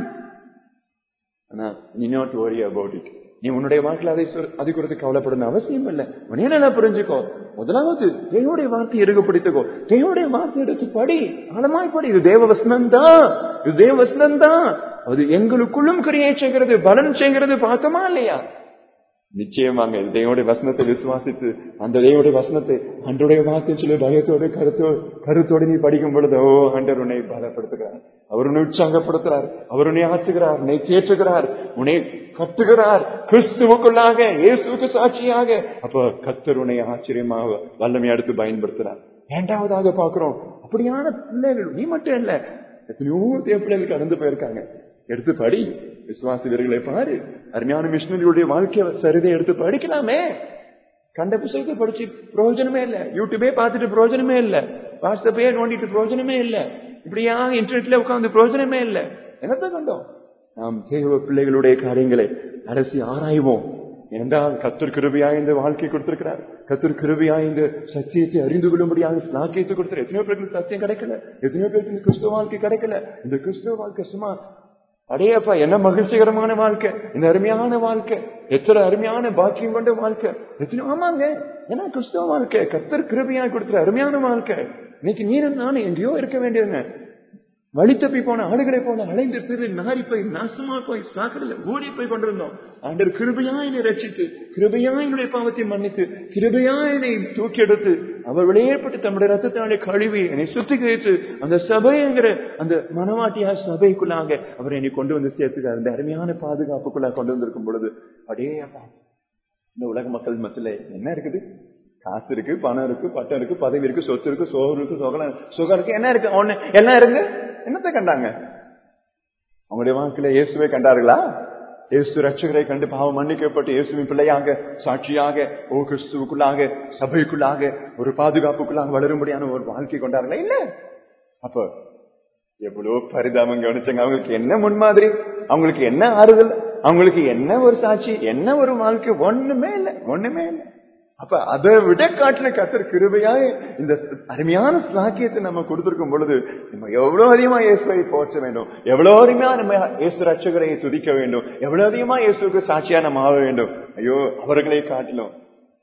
ஆனா நீ நாட் worry about it நீ உன்னுடைய வாழ்க்கையில் அதை அது குறித்து கவலைப்படணும் அவசியம் இல்லை உடனே நல்லா புரிஞ்சுக்கோ முதலாவது தேவனுடைய வார்த்தை எடுக்கப்படுத்துக்கோ தேவனுடைய வார்த்தை எடுத்து படி ஆழமாய் படி இது தேவ வசனம் தான் இது தேவ வசனம் தான் அது எங்களுக்குள்ளும் கிரியை செய்கிறது பலன் செய்கிறது பார்த்தோமா இல்லையா நிச்சயமாங்க தேவனுடைய வசனத்தை விசுவாசித்து அந்த தேவனுடைய வசனத்தை அன்றைய வார்த்தை சொல்லி பயத்தோடு கருத்தோ கருத்தோடு நீ படிக்கும் பொழுது ஓ அண்டர் உன்னை பலப்படுத்துகிறார் அவர் உன்னை உற்சாகப்படுத்துகிறார் அவர் உன்னை ஆற்றுகிறார் உன்னை தேற்றுகிறார் உன்னை கட்டுகிறார் கிறிஸ்துவுக்குள்ளாக இயேசுக்கு சாட்சியாக அப்ப கத்தர் உன்னை ஆச்சரியமாக வல்லமை அடுத்து பயன்படுத்துறார் இரண்டாவதாக பாக்குறோம் அப்படியான பிள்ளைகள் நீ மட்டும் இல்ல எத்தனையோ தேவ பிள்ளைகள் கடந்து போயிருக்காங்க எடுத்து படி விசுவாச வீரர்களை பாரு அருமையான மிஷினரியுடைய வாழ்க்கை சரிதை எடுத்து படிக்கலாமே கண்ட புத்தகத்தை படிச்சு பிரயோஜனமே இல்ல யூடியூபே பார்த்துட்டு பிரயோஜனமே இல்ல வாட்ஸ்அப்பே நோண்டிட்டு பிரயோஜனமே இல்ல இப்படியா இன்டர்நெட்ல உட்கார்ந்து பிரயோஜனமே இல்ல என்னத்த கண்டோம் நாம் தேவ பிள்ளைகளுடைய காரியங்களை அலசி ஆராய்வோம் என்றால் கத்தர் கிருபியாய் இந்த வாழ்க்கை கொடுத்திருக்கிறார் கத்தர் கிருபியாய் இந்த சத்தியத்தை அறிந்து கொள்ளும்படியாக சாக்கியத்தை கொடுத்தார் எத்தனையோ பேருக்கு சத்தியம் கிடைக்கல எத்தனையோ பேருக்கு இந்த கிறிஸ்துவ வாழ்க்கை கிடைக்கல இந்த கிறிஸ்துவ வாழ்க்கை சும்மா அடையப்பா என்ன மகிழ்ச்சிகரமான வாழ்க்கை இந்த அருமையான வாழ்க்கை எத்தனை அருமையான பாக்கியம் கொண்ட வாழ்க்கை எத்தனை ஆமாங்க ஏன்னா கிறிஸ்தவ வாழ்க்கை கத்தர் கிருபியா கொடுத்துற அருமையான வாழ்க்கை இன்னைக்கு நீரும் நானும் எங்கேயோ இருக்க வேண்டியதுங்க வழி தப்பி போன ஆடுகளை போன அலைந்து திரு நாரி போய் நாசமா போய் சாக்கடையில ஓடி போய் கொண்டிருந்தோம் ஆண்டர் கிருபையா என்னை ரட்சித்து கிருபையா என்னுடைய பாவத்தை மன்னித்து கிருபையா என்னை தூக்கி எடுத்து அவர் வெளியேற்பட்டு தம்முடைய ரத்தத்தாலே கழுவி என்னை சுத்திகரித்து அந்த சபைங்கிற அந்த மனவாட்டியா சபைக்குள்ளாக அவர் என்னை கொண்டு வந்து சேர்த்துக்கார் இந்த அருமையான பாதுகாப்புக்குள்ளாக கொண்டு வந்திருக்கும் பொழுது அடே அப்பா இந்த உலக மக்கள் மத்தியில என்ன இருக்குது காசு இருக்கு பணம் இருக்கு பட்டம் இருக்கு பதவி இருக்கு சொத்து இருக்கு சோறு இருக்கு சுகம் சுகம் இருக்கு என்ன இருக்கு ஒண்ணு எல்லாம் இருக்கு என்னத்தை கண்டாங்க அவங்களுடைய வாழ்க்கையில இயேசுவை கண்டார்களா இயேசு ரட்சகரை கண்டு பாவம் மன்னிக்கப்பட்டு இயேசுவின் பிள்ளையாக சாட்சியாக ஓ கிறிஸ்துவுக்குள்ளாக சபைக்குள்ளாக ஒரு பாதுகாப்புக்குள்ளாக வளரும்படியான ஒரு வாழ்க்கை கொண்டார்களா இல்ல அப்ப எவ்வளவு பரிதாபம் கவனிச்சாங்க அவங்களுக்கு என்ன முன்மாதிரி அவங்களுக்கு என்ன ஆறுதல் அவங்களுக்கு என்ன ஒரு சாட்சி என்ன ஒரு வாழ்க்கை ஒண்ணுமே இல்லை ஒண்ணுமே இல்லை அப்ப அதை விட காட்டில கத்தர் கிருபையாக இந்த அருமையான சாக்கியத்தை நம்ம கொடுத்திருக்கும் பொழுது நம்ம எவ்வளவு அதிகமா இயேசுவை போற்ற வேண்டும் எவ்வளவு அதிகமா நம்ம இயேசு ரட்சகரை துதிக்க வேண்டும் எவ்வளவு அதிகமா இயேசுக்கு சாட்சியா நம்ம ஆக வேண்டும் ஐயோ அவர்களை காட்டிலும்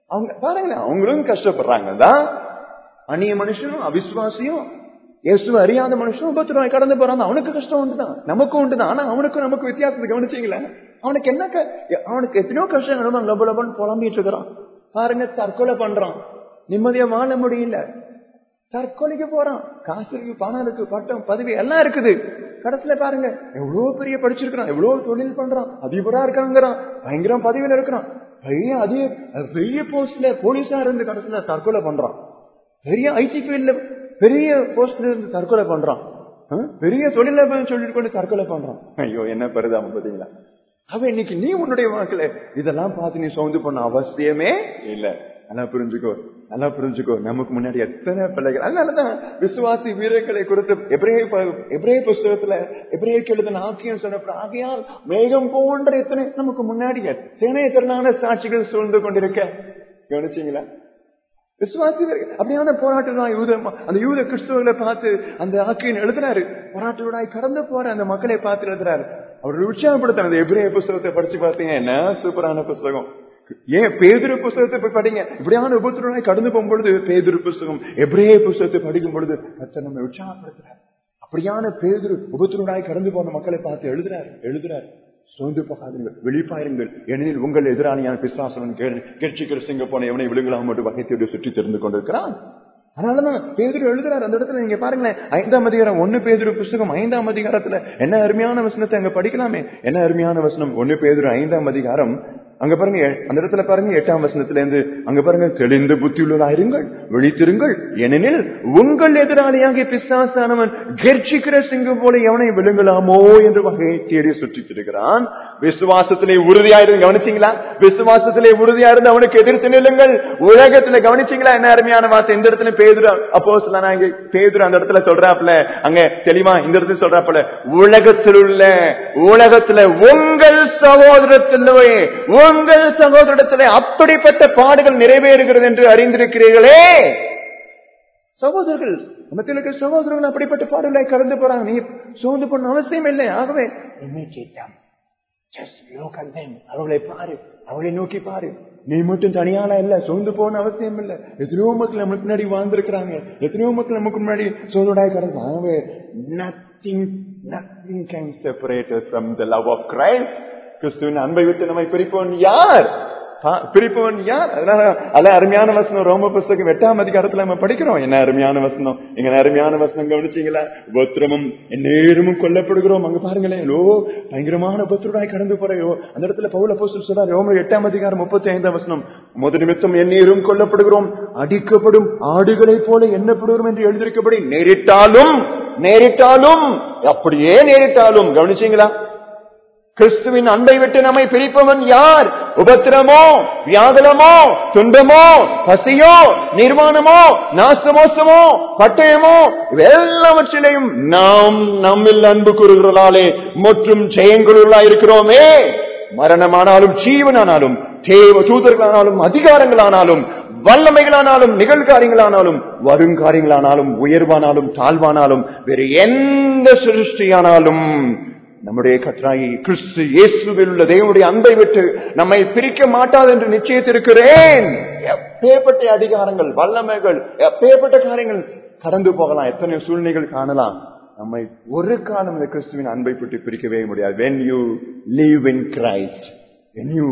அவங்க பாருங்களேன் அவங்களும் கஷ்டப்படுறாங்க தான் அந்நிய மனுஷனும் அவிசுவாசியும் இயேசுவை அறியாத மனுஷனும் உபத்திரவாய் கடந்து போறான் அவனுக்கு கஷ்டம் உண்டுதான் நமக்கும் உண்டுதான் ஆனா அவனுக்கும் நமக்கு வித்தியாசத்தை கவனிச்சீங்களா அவனுக்கு என்ன க- அவனுக்கு எத்தனையோ கஷ்டங்கள் லப லபன்னு புலம்பிட்டு இருக்கிறான் பாருங்க தற்கொலை பண்றான் நிம்மதியா வாழ முடியல தற்கொலைக்கு போறான் காசு இருக்கு பணம் இருக்கு பட்டம் பதவி எல்லாம் இருக்குது கடைசியில பாருங்க எவ்வளவு பெரிய படிச்சிருக்கிறான் எவ்வளவு தொழில் பண்றான் அதிபரா இருக்காங்கிறான் பயங்கரம் பதவியில இருக்கிறான் பெரிய அதிக பெரிய போஸ்ட்ல போலீஸா இருந்து கடைசியில தற்கொலை பண்றான் பெரிய ஐடி ஃபீல்ட்ல பெரிய போஸ்ட்ல இருந்து தற்கொலை பண்றான் ஆ? பெரிய தொழிலதிபர் சொல்லிட்டு கொண்டு தற்கொலை பண்றான் ஐயோ என்ன பரிதாபம் பாத்தீங்களா அவன் இன்னைக்கு நீ உன்னுடைய வாக்குல இதெல்லாம் பார்த்து நீ சவுந்து பண்ண அவசியமே இல்ல நல்லா புரிஞ்சுக்கோ நல்லா புரிஞ்சுக்கோ நமக்கு முன்னாடி எத்தனை பிள்ளைகள் அதனாலதான் விசுவாசி வீரர்களை குறித்து எப்ரே எப்ரே புஸ்தகத்துல எப்ரேக்கு எழுதின ஆக்கியம் சொன்னப்ப ஆகையால் மேகம் போன்ற எத்தனை நமக்கு முன்னாடி எத்தனை திறனான சாட்சிகள் சூழ்ந்து கொண்டிருக்க கவனிச்சீங்களா விசுவாசி வீரர்கள். அப்படியான போராட்டங்களாய் யூத அந்த யூத கிறிஸ்துவர்களை பார்த்து அந்த ஆக்கியன் எழுதுறாரு போராட்டங்களாய் கடந்து போற அந்த மக்களை பார்த்து எழுதுறாரு அவர்கள் உற்சாகப்படுத்த அந்த எபிரேய புஸ்தகத்தை படிச்சு பார்த்தீங்க என்ன சூப்பரான புஸ்தகம் ஏன் பேதுரு புஸ்தகத்தை போய் படிங்க இப்படியான உபத்திரனாய் கடந்து போகும்பொழுது பேதுரு புஸ்தகம் எபிரேய புஸ்தகத்தை படிக்கும் பொழுது கர்த்தர் நம்மை உற்சாகப்படுத்துறாரு அப்படியான பேதுரு உபத்திரனாய் கடந்து போன மக்களை பார்த்து எழுதுறாரு எழுதுறாரு சோர்ந்து போகாதீர்கள் வெளிப்பாருங்கள் ஏனெனில் உங்கள் எதிராளியான பிசாசவன் கட்சிக்கிற சிங்க போன எவனை விழுங்கலாம் என்று வகை தேடி சுற்றி தெரிந்து கொண்டிருக்கிறான் அதனாலதான் பேதுரு எழுதுறாரு அந்த இடத்துல நீங்க பாருங்களேன் ஐந்தாம் அதிகாரம் ஒன்னு பேதுரு புஸ்தகம் ஐந்தாம் அதிகாரத்துல என்ன அருமையான வசனத்தை அங்க படிக்கலாமே என்ன அருமையான வசனம் ஒன்னு பேதுரு ஐந்தாம் அதிகாரம் அங்க பாருங்க அந்த இடத்துல பாருங்க எட்டாம் வசனத்துல இருந்து அங்க பாருங்க தெளிந்த புத்தியுள்ளதாயிருங்கள் விழித்திருங்கள் ஏனெனில் உங்கள் எதிராளியாகிய பிசாசானவன் கெர்ச்சிக்கிற சிங்கம் போல எவனை விழுங்கலாமோ என்று வகையை தேடி சுற்றித் திரிகிறான் விசுவாசத்திலே உறுதியாயிருந்து கவனிச்சீங்களா விசுவாசத்திலே உறுதியாயிருந்து அவனுக்கு எதிர்த்து நில்லுங்கள் உலகத்துல கவனிச்சீங்களா என்ன அருமையான வார்த்தை இந்த இடத்துல பேதுரு அப்போ பேதுரு அந்த இடத்துல சொல்றாப்புல அங்க தெளிவா இந்த இடத்துல சொல்றாப்புல உலகத்தில் உள்ள உலகத்துல உங்கள் சகோதரத்திலே உங்கள் சகோதரத்திலே அப்படிப்பட்ட பாடுகள் நிறைவேறுகிறது என்று அறிந்திருக்கிறீர்களே சகோதரர்கள் மத்தியில் இருக்கிற சகோதரர்கள் அப்படிப்பட்ட பாடுகளை கடந்து போறாங்க நீ சோர்ந்து பண்ண அவசியம் இல்லை ஆகவே என்னை கேட்டான் அவர்களை பாரு அவளை நோக்கி பாரு நீ மட்டும் தனியால இல்ல சோர்ந்து போன அவசியம் இல்ல எத்தனையோ மக்கள் நமக்கு முன்னாடி வாழ்ந்திருக்கிறாங்க எத்தனையோ மக்கள் நமக்கு முன்னாடி சோதோடாய் கடந்து அவங்க nothing nothing can separate from the love of Christ கிறிஸ்துவின் அன்பை விட்டு நம்மை பிரிப்பவன் யார் பிரிப்பவன் யார் அதனால அல்ல அருமையான வசனம் ரோம புஸ்தகம் எட்டாம் அதிகாரத்துல நம்ம படிக்கிறோம் என்ன அருமையான வசனம் எங்க அருமையான வசனம் கவனிச்சீங்களா உபத்திரமும் நேரமும் கொல்லப்படுகிறோம் அங்க பாருங்களேன் ஓ பயங்கரமான உபத்திரடாய் கடந்து போறையோ அந்த இடத்துல பவுல போஸ்டல் சொல்றாரு ரோம எட்டாம் அதிகாரம் முப்பத்தி ஐந்தாம் வசனம் முத நிமித்தம் எந்நீரும் கொல்லப்படுகிறோம் அடிக்கப்படும் ஆடுகளைப் போல எண்ணப்படுகிறோம் என்று எழுதியிருக்கபடி நேரிட்டாலும் நேரிட்டாலும் அப்படியே நேரிட்டாலும் கவனிச்சீங்களா கிறிஸ்துவின் அன்பை விட்டு நம்மை பிரிப்பவன் யார் உபத்திரமோ வியாகுலமோ துன்பமோ பசியோ நிர்மாணமோ நாசமோசமோ பட்டயமோ எல்லாவற்றிலையும் நாம் நம்மில் அன்பு கூறுகிறாலே மற்றும் ஜெயங்களுள்ளா இருக்கிறோமே மரணமானாலும் ஜீவனானாலும் தேவ தூதர்களானாலும் அதிகாரங்களானாலும் வல்லமைகளானாலும் நிகழ்காரியங்களானாலும் வருங்காரியங்களானாலும் உயர்வானாலும் தாழ்வானாலும் வேறு எந்த சிருஷ்டியானாலும் நம்முடைய கற்றாயி கிறிஸ்து இயேசுவில் உள்ள தேவனுடைய அன்பை விட்டு நம்மை பிரிக்க மாட்டாது என்று நிச்சயித்திருக்கிறேன் எப்பேற்பட்ட அதிகாரங்கள் வல்லமைகள் எப்பேற்பட்ட காரியங்கள் கடந்து போகலாம் எத்தனை சூழ்நிலைகள் காணலாம் நம்மை ஒரு காலம் இந்த கிறிஸ்துவின் அன்பை விட்டு பிரிக்கவே முடியாது when you live in Christ when you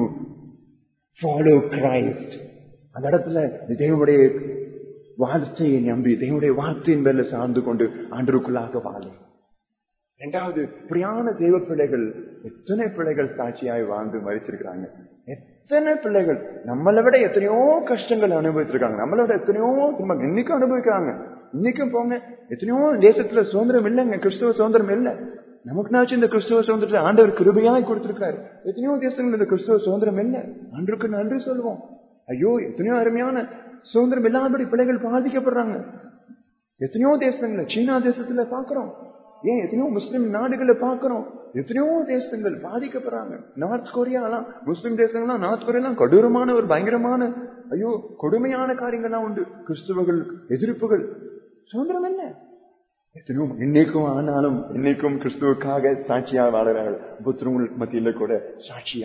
follow Christ அந்த இடத்துல தேவனுடைய வார்த்தையை நம்பி தேவனுடைய வார்த்தையின் மேல சார்ந்து கொண்டு ஆண்டருக்குள்ளாக வாழ இரண்டாவது பிரியான தெய்வ பிள்ளைகள் எத்தனை பிள்ளைகள் சாட்சியாய் வாழ்ந்து மறிச்சிருக்கிறாங்க எத்தனை பிள்ளைகள் நம்மளை விட எத்தனையோ கஷ்டங்கள் அனுபவிச்சிருக்காங்க நம்மளை விட எத்தனையோ துன்பங்கள் இன்னைக்கும் அனுபவிக்கிறாங்க இன்னைக்கும் போங்க எத்தனையோ தேசத்துல சுதந்திரம் இல்லைங்க கிறிஸ்துவ சுதந்திரம் இல்லை நமக்குனாச்சும் இந்த கிறிஸ்துவ சுதந்திரத்தை ஆண்டவர் கிருபையாய் கொடுத்திருக்காரு எத்தனையோ தேசங்கள் இந்த கிறிஸ்துவ சுதந்திரம் இல்லை அன்றுக்கு நன்றி சொல்லுவோம் ஐயோ எத்தனையோ அருமையான சுதந்திரம் இல்லாதபடி பிள்ளைகள் பாதிக்கப்படுறாங்க எத்தனையோ தேசங்கள்ல சீனா தேசத்துல பாக்குறோம் ஏன் எத்தனையோ முஸ்லிம் நாடுகளை பாக்குறோம் எத்தனையோ தேசங்கள் பாதிக்கப்படுறாங்க நார்த் கொரியாலாம் முஸ்லிம் தேசங்கள்லாம் நார்த் கொரியாலாம் கொடூரமான ஒரு பயங்கரமான ஐயோ கொடுமையான காரியங்கள்லாம் உண்டு கிறிஸ்துவர்கள் எதிர்ப்புகள் சுதந்திரம் இல்லை எத்தனையோ இன்னைக்கும் ஆனாலும் இன்னைக்கும் கிறிஸ்துவுக்காக சாட்சியாய் வாழறார்கள் புத்திரங்கள் மத்தியில கூட சாட்சியாய்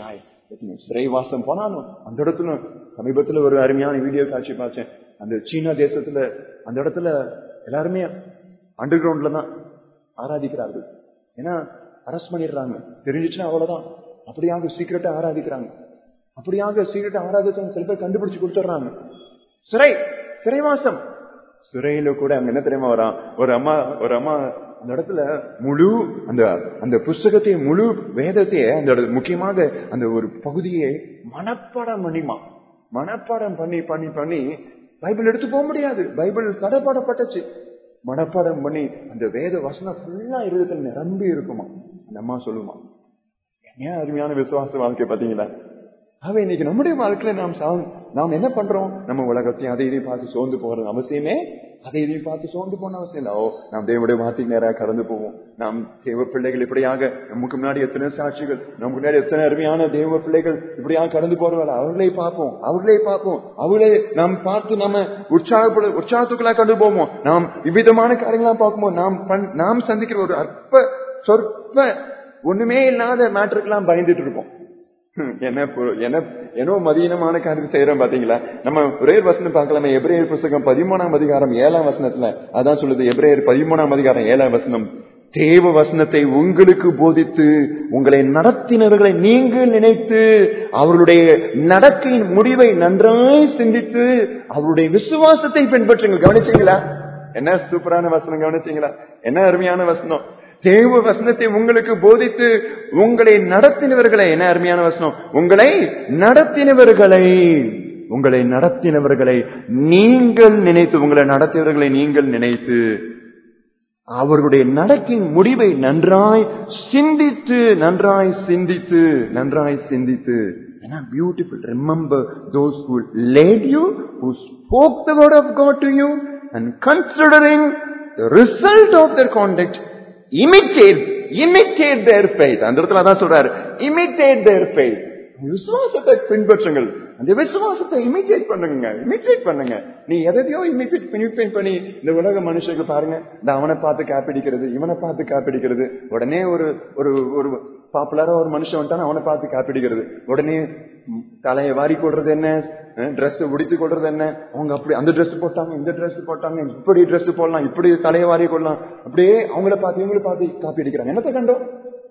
சிறைவாசம் போனாலும் அந்த இடத்துல சமீபத்துல ஒரு அருமையான வீடியோ காட்சி பார்த்தேன் அந்த சீனா தேசத்துல அந்த இடத்துல எல்லாருமே அண்டர் கிரவுண்ட்ல தான் ஆராதிக்கிறார்கள் ஏன்னா அரெஸ்ட் பண்ணிடுறாங்க தெரிஞ்சிச்சுன்னா அவ்வளவுதான் அப்படியாக சீக்கிரட்டா ஆராதிக்கிறாங்க அப்படியாக சீக்கிரட்டா ஆராதிச்சவங்க சில பேர் கண்டுபிடிச்சு கொடுத்துட்றாங்க சிறை சிறைவாசம் சிறையில கூட அங்க என்ன தெரியுமா வரான் ஒரு அம்மா ஒரு அம்மா அந்த இடத்துல முழு அந்த அந்த புஸ்தகத்தை முழு வேதத்தையே அந்த இடத்துல முக்கியமாக அந்த ஒரு பகுதியை மனப்பாடம் பண்ணிமா மனப்பாடம் பண்ணி பண்ணி பண்ணி பைபிள் எடுத்து போக முடியாது பைபிள் தடைப்படப்பட்டுச்சு மனப்பாடம் பண்ணி அந்த வேத வசனம் ஃபுல்லா இருதயத்தில் நிரம்பி இருக்குமா அந்த அம்மா சொல்லுமா ஏன் அருமையான விசுவாச வாழ்க்கை பாத்தீங்களா அவ இன்னைக்கு நம்முடைய வாழ்க்கையில நாம் சா- நாம் என்ன பண்றோம் நம்ம உலகத்தையும் அதை இதையும் பார்த்து சோர்ந்து போறது அவசியமே அதை இதையும் பார்த்து சோர்ந்து போன அவசியம் இல்லை ஓ நாம் தேவனுடைய வார்த்தைக்கு நேராக கடந்து போவோம் நாம் தேவ பிள்ளைகள் இப்படியாக நமக்கு முன்னாடி எத்தனை சாட்சிகள் நமக்கு முன்னாடி எத்தனை அருமையான தேவ பிள்ளைகள் இப்படியாக கடந்து போறவர்கள் அவர்களை பார்ப்போம் அவர்களே பார்ப்போம் அவர்களே நாம் பார்த்து நம்ம உற்சாகப்பட உற்சாகத்துக்குள்ளா கடந்து போவோம் நாம் விவிதமான காரியங்களா பார்க்கும்போது நாம் பண்- நாம் சந்திக்கிற ஒரு அற்ப சொற்ப ஒண்ணுமே இல்லாத மேட்டருக்கெல்லாம் பயந்துட்டு இருப்போம் ஹம், என்ன பொ- என்ன என்னோ மதியனமான காரியம் செய்யறோம் பாத்தீங்களா நம்ம ஒரே ஒரு வசனம் பார்க்கலாமே எபிரேயர் புஸ்தகம் பதிமூணாம் அதிகாரம் ஏழாம் வசனத்துல அதான் சொல்லுது எபிரேயர் பதிமூணாம் அதிகாரம் ஏழாம் வசனம் தேவ வசனத்தை உங்களுக்கு போதித்து உங்களை நடத்தினவர்களை நீங்கள் நினைத்து அவர்களுடைய நடக்கையின் முடிவை நன்றாய் சிந்தித்து அவருடைய விசுவாசத்தை பின்பற்றுங்கள் கவனிச்சீங்களா என்ன சூப்பரான வசனம் கவனிச்சீங்களா என்ன அருமையான வசனம் தேவ வசனத்தை உங்களுக்கு போதித்து உங்களை நடத்தினவர்களை என்ன அருமையான வசனம் உங்களை நடத்தினவர்களை உங்களை நடத்தினவர்களை நீங்கள் நினைத்து உங்களை நடத்தியவர்களை நீங்கள் நினைத்து அவர்களுடைய நடக்கின் முடிவை நன்றாய் சிந்தித்து நன்றாய் சிந்தித்து நன்றாய் சிந்தித்து ஏன்னா beautiful remember those who led you who spoke the word of God to you and considering the result of their conduct imitate imitate their faith அந்த இடத்துல அதான் சொல்றாரு imitate their faith விசுவாசத்தை பின்பற்றுங்கள் அந்த விசுவாசத்தை இமிட்டேட் பண்ணுங்க இமிட்டேட் பண்ணுங்க நீ எதையோ இமிட்டேட் இமிட்டேட் பண்ணி இந்த உலக மனுஷர்கள் பாருங்க இந்த அவனை பார்த்து காப்பிடிக்கிறது இவனை பார்த்து காப்பிடிக்கிறது உடனே ஒரு ஒரு ஒரு பாப்புலரா ஒரு மனுஷன் வந்துட்டான் அவனை பார்த்து காப்பிடிக்கிறது உடனே ம், தலையை வாரி கொள்றது என்ன ட்ரெஸ் உடித்து கொள்றது என்ன அவங்க அப்படி அந்த Dress போட்டாங்க இந்த Dress போட்டாங்க இப்படி Dress போடலாம் இப்படி தலையை வாரி கொள்ளலாம் அப்படியே அவங்கள பார்த்து இவங்கள பார்த்து காப்பி அடிக்கிறாங்க என்னத்தை கண்டோம்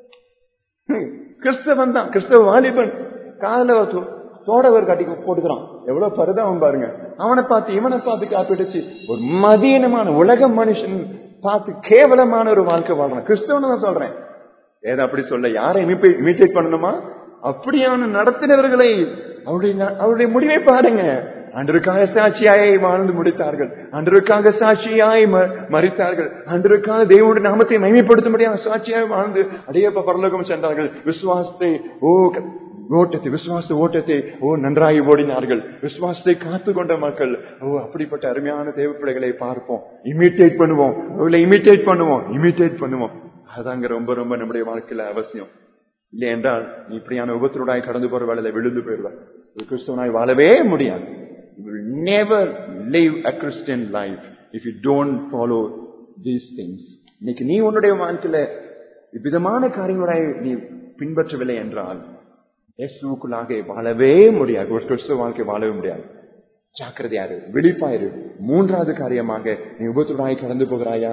ஹம், கிறிஸ்தவன் தான் கிறிஸ்தவ வாலிபன் காதல தோடவர் கட்டி போட்டுக்கிறான் எவ்வளவு பரிதாபம் பாருங்க அவனை பார்த்து இவனை பார்த்து காப்பிடுச்சு ஒரு மதியனமான உலக மனுஷன் பார்த்து கேவலமான ஒரு வாழ்க்கை வாழ்றான் கிறிஸ்தவன் தான் சொல்றேன் ஏதோ அப்படி சொல்ல யாரை இமிட்டேட் பண்ணணுமா அப்படியான நடத்தினவர்களை அவருடைய ந- அவருடைய முடிவை பாருங்க அன்றுக்காக சாட்சியாய் வாழ்ந்து முடித்தார்கள் அன்றுக்காக சாட்சியாய் ம- மறித்தார்கள் அன்றுக்காக தேவனுடைய நாமத்தை மகிமைப்படுத்த முடியாத சாட்சியாய் வாழ்ந்து அடையப்ப பரலோகம் சென்றார்கள் விசுவாசத்தை ஓ க- ஓட்டத்தை விசுவாச ஓட்டத்தை ஓ நன்றாய் ஓடினார்கள் விசுவாசத்தை காத்து கொண்ட மக்கள் ஓ அப்படிப்பட்ட அருமையான தேவ பிள்ளைகளை பார்ப்போம் இமிட்டேட் பண்ணுவோம் அவர்களை இமிட்டேட் பண்ணுவோம் இமிட்டேட் பண்ணுவோம் அதாங்க ரொம்ப ரொம்ப நம்முடைய வாழ்க்கையில அவசியம் இல்லை என்றால் நீ இப்படியான விபத்துடாய் கடந்து போற வேலையில விழுந்து போயிடுவார் ஒரு கிறிஸ்தவனாய் வாழவே முடியாது You will never live a Christian life if you don't follow these things. இன்னைக்கு நீ உன்னுடைய வாழ்க்கையில இவ்விதமான காரியங்களாய் நீ பின்பற்றவில்லை என்றால் இயேசுக்குள்ளாக வாழவே முடியாது ஒரு கிறிஸ்துவ வாழ்க்கை வாழவே முடியாது ஜாக்கிரதையாரு விழிப்பாயிரு மூன்றாவது காரியமாக நீ விபத்துடாய் கடந்து போகிறாயா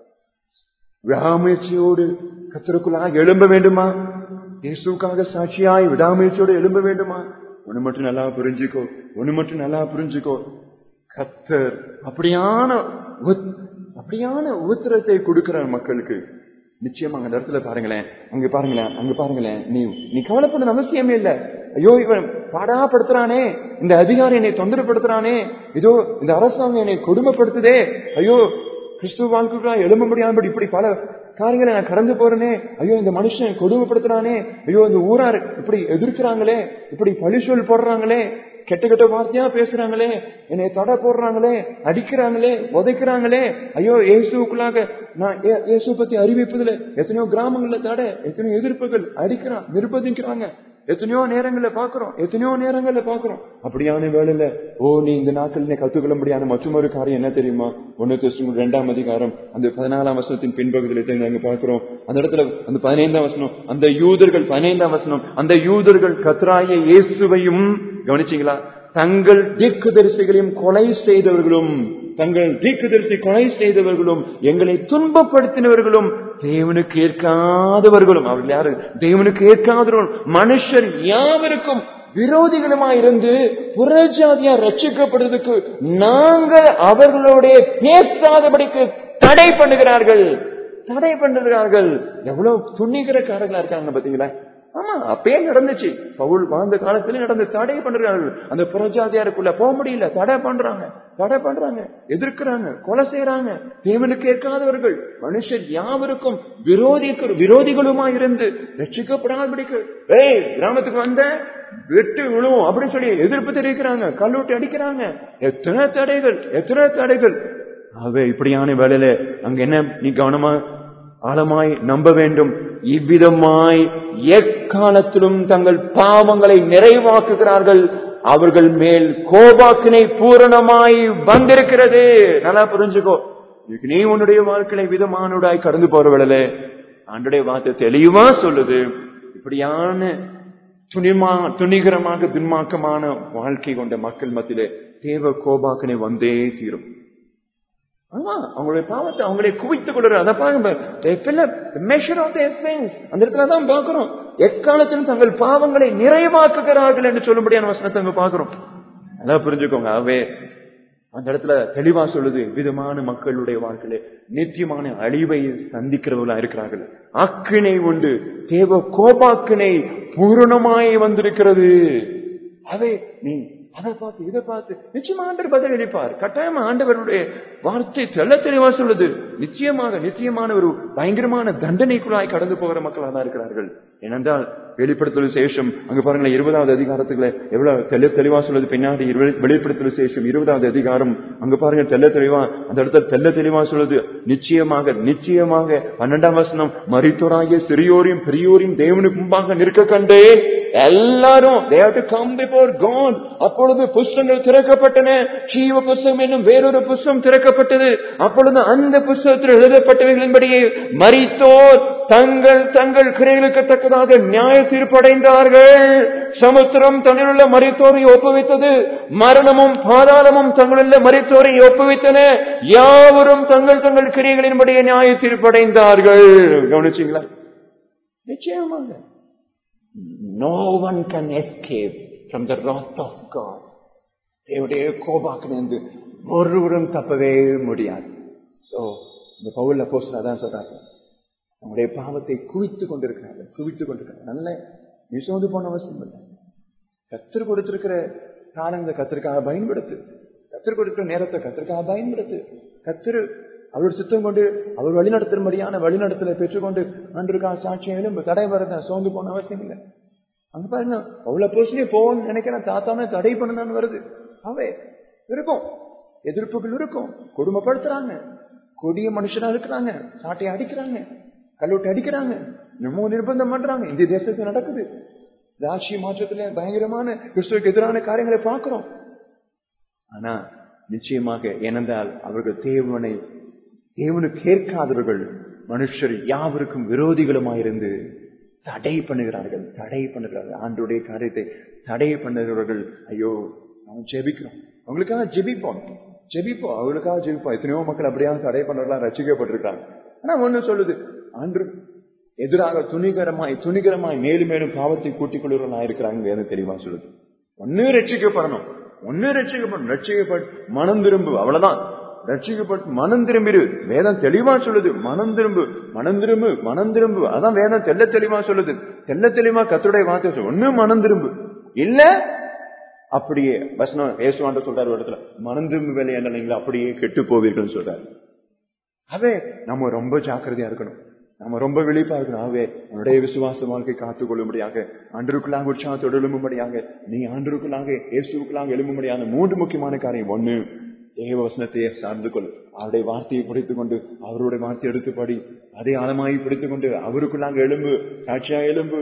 விடாமுயற்சியோடு கத்தருக்குள்ளாக எழும்ப வேண்டுமா இயேசுக்காக சாட்சியாய் விடாமுயற்சியோடு எழும்ப வேண்டுமா ஒண்ணு மட்டும் நல்லா புரிஞ்சுக்கோ ஒண்ணு மட்டும் நல்லா புரிஞ்சுக்கோ கத்தர் அப்படியான உத்- அப்படியான உத்தரத்தை கொடுக்கிற மக்களுக்கு நிச்சயமா அந்த இடத்துல பாருங்களேன் அங்க பாருங்களேன் அங்க பாருங்களேன் நீ நீ கவலைப்பட அவசியமே இல்ல ஐயோ இவன் பாடாப்படுத்துறானே இந்த அதிகாரி என்னை தொந்தரப்படுத்துறானே இதோ இந்த அரசாங்கம் என்னை கொடுமைப்படுத்துதே ஐயோ கிறிஸ்துவ வாழ்க்கைக்குள்ளா எழும்ப முடியாமல் இப்படி பல காரியங்களை நான் கடந்து போறேனே ஐயோ இந்த மனுஷன் கொடுமைப்படுத்துறானே ஐயோ இந்த ஊரார் இப்படி எதிர்க்கிறாங்களே இப்படி பழிச்சொல் போடுறாங்களே கெட்ட கெட்ட வார்த்தையா பேசுறாங்களே என்னை தடை போடுறாங்களே அடிக்கிறாங்களே உதைக்கிறாங்களே ஐயோ இயேசுக்குள்ளாக நான் இயே- இயேசு பத்தி அறிவிப்பதுல எத்தனையோ கிராமங்கள்ல தடை எத்தனையோ எதிர்ப்புகள் அடிக்கிறான் நிர்பந்திக்கிறாங்க எத்தனையோ நேரங்கள்ல பாக்குறோம் எத்தனையோ நேரங்கள்ல பாக்குறோம் அப்படியான வேலையில ஓ நீ இந்த நாட்கள் நீ கத்துக்கொள்ள முடியாத மற்றொரு காரியம் என்ன தெரியுமா ஒன்னு கிறிஸ்துவ இரண்டாம் அதிகாரம் அந்த பதினாலாம் வசனத்தின் பின்பகுதியில் நாங்க பார்க்கிறோம் அந்த இடத்துல அந்த பதினைந்தாம் வசனம் அந்த யூதர்கள் பதினைந்தாம் வசனம் அந்த யூதர்கள் கத்ராய இயேசுவையும் கவனிச்சீங்களா தங்கள் தீக்குதரிசிகளையும் கொலை செய்தவர்களும் தங்கள் தீக்குதரிசி கொலை செய்தவர்களும் எங்களை துன்பப்படுத்தினவர்களும் தேவனுக்கு ஏற்காதவர்களும் அவர்கள் யாரு தேவனுக்கு ஏற்காதவர்களும் மனுஷர் யாவருக்கும் விரோதிகளுமாயிருந்து புறஜாதியா ரட்சிக்கப்படுறதுக்கு நாங்கள் அவர்களோட பேசாதபடிக்கு தடை பண்ணுகிறார்கள் தடை பண்ணுகிறார்கள் எவ்வளவு துணிகரக்காரர்களா இருக்காங்க பாத்தீங்களா ஆமா அப்பயே நடந்துச்சு பவுல் வாழ்ந்த காலத்துல நடந்து தடை பண்றார்கள் அந்த புறஜாதியாருக்குள்ள போக முடியல தடை பண்றாங்க தடை பண்றாங்க எதிர்க்கிறாங்க கொலை செய்யறாங்க தேவனுக்கு ஏற்காதவர்கள் மனுஷர் யாவருக்கும் விரோதிக்கு விரோதிகளுமா இருந்து ரட்சிக்கப்படாதபடிக்கு ஏய் கிராமத்துக்கு வந்த வெட்டு விழுவும் அப்படின்னு சொல்லி எதிர்ப்பு தெரிவிக்கிறாங்க கல்லூட்டி அடிக்கிறாங்க எத்தனை தடைகள் எத்தனை தடைகள் ஆகவே இப்படியான வேலையில அங்க என்ன நீ கவனமா ஆழமாய் நம்ப வேண்டும் இவ்விதமாய் எக்காலத்திலும் தங்கள் பாவங்களை நிறைவாக்குகிறார்கள் அவர்கள் மேல் கோபாக்கினை பூரணமாய் வந்திருக்கிறது நல்லா புரிஞ்சுக்கோ நீ உன்னுடைய வாழ்க்கையை விதமானுடாய் கடந்து போறவளல ஆண்டுடைய வார்த்தை தெளிவா சொல்லுது இப்படியான துணிமா துணிகரமாக துன்மாக்கமான வாழ்க்கை கொண்ட மக்கள் மத்தியிலே தேவ கோபாக்கினை வந்தே தீரும் ஆமா அவங்களுடைய பாவத்தை அவங்களே குவித்துக் கொள்ற அதை பாருங்க அந்த இடத்துல தான் பாக்குறோம் எக்காலத்திலும் தங்கள் பாவங்களை நிறைவாக்குகிறார்கள் என்று சொல்லும்படியான வசனத்தை அங்க பாக்குறோம் நல்லா புரிஞ்சுக்கோங்க அவே அந்த இடத்துல தெளிவா சொல்லுது விதமான மக்களுடைய வாழ்க்கையில நித்தியமான அழிவை சந்திக்கிறவர்களா இருக்கிறார்கள் அக்கினை உண்டு தேவ கோபாக்கினை பூரணமாய் வந்திருக்கிறது அவே நீ அதை பார்த்து இதை பார்த்து நிச்சயமா ஆண்டவர் பதில் அளிப்பார் கட்டாயமா ஆண்டவருடைய வார்த்தை தெல்ல தெளிவா சொல்லுது நிச்சயமாக நிச்சயமான ஒரு பயங்கரமான தண்டனைக்குள்ளாய் கடந்து போகிற மக்களாக தான் இருக்கிறார்கள் ஏனென்றால் வெளிப்படுத்தல் சேஷம் அங்க பாருங்களேன் இருபதாவது அதிகாரத்துக்குள்ள எவ்வளவு தெல்ல தெளிவா சொல்லுது பின்னாடி வெளிப்படுத்தல் சேஷம் இருபதாவது அதிகாரம் அங்க பாருங்க தெல்ல தெளிவா அந்த இடத்துல தெல்ல தெளிவா சொல்லுது நிச்சயமாக நிச்சயமாக பன்னெண்டாம் வசனம் மரித்தோராகிய சிறியோரையும் பெரியோரையும் தேவனுக்கு முன்பாக நிற்க கண்டேன் எல்லாரும் they have to come before God அப்பொழுது புஸ்தங்கள் திறக்கப்பட்டன ஜீவ புஸ்தகம் என்னும் வேறொரு புஸ்தகம் திறக்கப்பட்டது அப்பொழுது அந்த புஸ்தகத்தில் எழுதப்பட்டவைகளின்படியே மரித்தோர் தங்கள் தங்கள் கிரைகளுக்கு தக்கதாக நியாய தீர்ப்படைந்தார்கள் சமுத்திரம் தன்னிலுள்ள மரித்தோரை ஒப்புவித்தது மரணமும் பாதாளமும் தங்களுள்ள மரித்தோரை ஒப்புவித்தன யாவரும் தங்கள் தங்கள் கிரைகளின்படியே நியாய தீர்ப்படைந்தார்கள் கவனிச்சீங்களா நிச்சயமாக No one can escape from the wrath of God. தேவடைய கோபாக்கிலிருந்து ஒருவரும் தப்பவே முடியாது சோ இந்த பவுல் அப்போஸ் அதான் சொல்றாங்க நம்முடைய பாவத்தை குவித்துக் கொண்டிருக்கிறார்கள் குவித்துக் கொண்டிருக்கிறார்கள் நல்ல நீ சோர்ந்து போன அவசியம் இல்லை கத்திர கொடுத்திருக்கிற காலங்களை கத்திற்காக பயன்படுத்து கத்திர கொடுக்கிற நேரத்தை கத்திற்காக பயன்படுத்து கத்திரு அவர் சித்தம் கொண்டு அவர் வழிநடத்தும்படியான வழிநடத்தலை பெற்றுக்கொண்டு அன்றுக்காக சாட்சியம் எலும்பு தடை வரத சோர்ந்து போன அவசியம் இல்லை அங்க பாருங்க அவ்வளவு போஸ்டே போகணும்னு நினைக்கிறேன் தாத்தானே தடை பண்ணணும்னு வருது அவே இருக்கும் எதிர்ப்புகள் இருக்கும் கொடுமைப்படுத்துறாங்க கொடிய மனுஷனா இருக்கிறாங்க சாட்டையை அடிக்கிறாங்க கல்லூட்டி அடிக்கிறாங்க நம்ம நிர்பந்தம் பண்றாங்க இந்த தேசத்துல நடக்குது ராட்சிய மாற்றத்துல பயங்கரமான கிறிஸ்துவுக்கு எதிரான காரியங்களை பார்க்கிறோம் ஆனா நிச்சயமாக ஏனென்றால் அவர்கள் தேவனை தேவனுக்கு கேட்காதவர்கள் மனுஷர் யாவருக்கும் விரோதிகளுமாயிருந்து தடை பண்ணுகிறார்கள் தடை பண்ணுகிறார்கள் ஆண்டுடைய காரியத்தை தடை பண்ணுகிறவர்கள் ஐயோ நாம் ஜெபிக்கிறோம் அவங்களுக்காக ஜெபிப்போம் ஜெபிப்போம் அவங்களுக்காக ஜெபிப்போம் எத்தனையோ மக்கள் அப்படியாக தடை பண்றதுலாம் ரசிக்கப்பட்டிருக்காங்க ஆனா ஒண்ணு சொல்லுது ஆண்டு எதிராக துணிகரமாய் துணிகரமாய் மேலும் மேலும் பாவத்தை கூட்டிக் கொள்வர்களா இருக்கிறாங்க வேதம் தெளிவா சொல்லுது ஒன்னு ரட்சிக்கப்படணும் ஒன்னு ரட்சிக்கப்படணும் ரட்சிக்கப்பட்டு மனம் திரும்பு அவ்வளவுதான் ரட்சிக்கப்பட்டு மனம் திரும்பிடு வேதம் தெளிவா சொல்லுது மனம் திரும்பு மனம் திரும்பு மனம் திரும்பு அதான் வேதம் தெல்ல தெளிவா சொல்லுது தெல்ல தெளிவா கத்துடைய வார்த்தை சொல்லு. ஒண்ணு மனம் திரும்பு இல்ல அப்படியே வசனம் ஏசுவாண்ட சொல்றாரு ஒரு இடத்துல மனம் திரும்பு வேலை என்ன நீங்களா அப்படியே கெட்டு போவீர்கள் சொல்றாரு அதே நம்ம ரொம்ப ஜாக்கிரதையா இருக்கணும் நம்ம ரொம்ப விழிப்பா இருக்கணும் ஆகவே உன்னுடைய விசுவாச வாழ்க்கை காத்துக் கொள்ளும்படியாக ஆண்டருக்குள்ளாக உற்சாகத்தோடு எழும்பும்படியாக நீ ஆண்டருக்குள்ளாக இயேசுக்குள்ளாக எழும்பும்படியான மூன்று முக்கியமான காரியம் ஒண்ணு தேவ வசனத்தை சார்ந்து கொள் அவருடைய வார்த்தையை பிடித்துக் கொண்டு அவருடைய வார்த்தை எடுத்து படி அதை ஆழமாகி பிடித்துக் கொண்டு அவருக்குள்ளாக எலும்பு சாட்சியா எலும்பு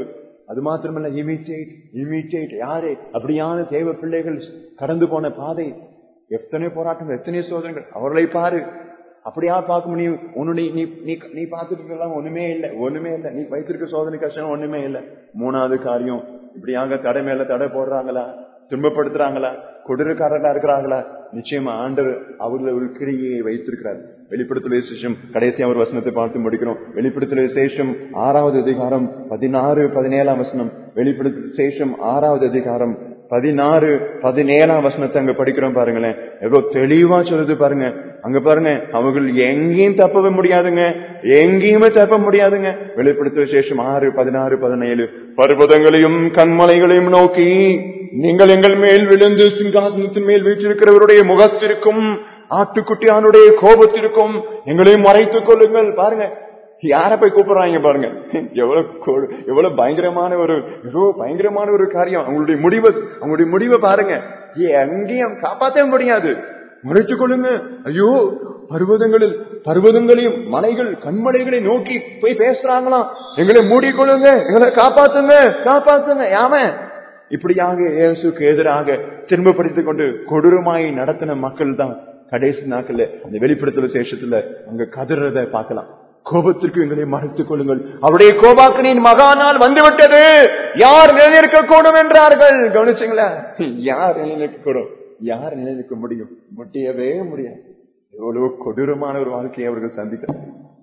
அது மாத்திரமல்ல இமிட்டேட் இமிட்டேட் யாரே அப்படியான தேவ பிள்ளைகள் கடந்து போன பாதை எத்தனை போராட்டங்கள் எத்தனை சோதனைகள் அவர்களை பாரு அப்படியா பார்க்க முடியும் உன்னுடைய நீ நீ நீ பார்த்துட்டு இருக்கலாம் ஒண்ணுமே இல்லை ஒண்ணுமே இல்லை நீ வைத்திருக்க சோதனை கஷ்டம் ஒண்ணுமே இல்லை மூணாவது காரியம் இப்படியாக தடை மேல தடை போடுறாங்களா துன்பப்படுத்துறாங்களா கொடூரக்காரர்களா இருக்கிறாங்களா நிச்சயமா ஆண்டவர் அவர்கள் ஒரு கிரியை வைத்திருக்கிறார் வெளிப்படுத்தல விசேஷம் கடைசியா ஒரு வசனத்தை பார்த்து முடிக்கிறோம் வெளிப்படுத்தல விசேஷம் ஆறாவது அதிகாரம் பதினாறு பதினேழாம் வசனம் வெளிப்படுத்தல விசேஷம் ஆறாவது அதிகாரம் பதினாறு பதினேழாம் வசனத்தை அங்க படிக்கிறோம் பாருங்களேன் எவ்வளவு தெளிவா சொல்லுது பாருங்க அங்க பாருங்க அவர்கள் எங்கேயும் தப்பவே முடியாதுங்க எங்கேயுமே தப்ப முடியாதுங்க வெளிப்படுத்த விசேஷம் ஆறு பதினாறு பதினேழு பர்வதங்களையும் கண்மலைகளையும் நோக்கி நீங்கள் எங்கள் மேல் விழுந்து சிங்காசனத்தின் மேல் வீற்றிருக்கிறவருடைய முகத்திற்கும் ஆட்டுக்குட்டியானுடைய கோபத்திற்கும் எங்களையும் மறைத்துக் கொள்ளுங்கள் பாருங்க யார போய் கூப்பிடுறாங்க பாருங்க எவ்வளவு கொடு- எவ்வளவு பயங்கரமான ஒரு எவ்வளவு பயங்கரமான ஒரு காரியம் அவங்களுடைய முடிவை அவங்களுடைய முடிவை பாருங்க எங்கேயும் காப்பாற்ற முடியாது மறைத்துக் கொள்ளுங்க ஐயோ பர்வதங்களில் பர்வதங்களையும் மலைகள் கண்மலைகளை நோக்கி போய் பேசுறாங்களாம் எங்களை மூடிக்கொள்ளுங்க எங்களை காப்பாத்துங்க காப்பாத்துங்க யாம இப்படியாக இயேசுக்கு எதிராக திரும்பப்படுத்திக் கொண்டு கொடூரமாய் நடத்தின மக்கள் தான் கடைசி நாட்கள்ல அந்த வெளிப்படுத்தல் சேஷத்துல அங்க கதறத பார்க்கலாம் கோபத்திற்கு எங்களை மறைத்துக் கொள்ளுங்கள் அவருடைய கோபாக்கனின் மகானால் வந்துவிட்டது யார் நிலைநிற்க கூடும் என்றார்கள் கவனிச்சுங்களா யார் நிலைநிற்க கூடும் யார் நிலைநிற்க முடியும் முடியவே முடியாது எவ்வளவு கொடூரமான ஒரு வாழ்க்கையை அவர்கள் சந்திக்கிறார்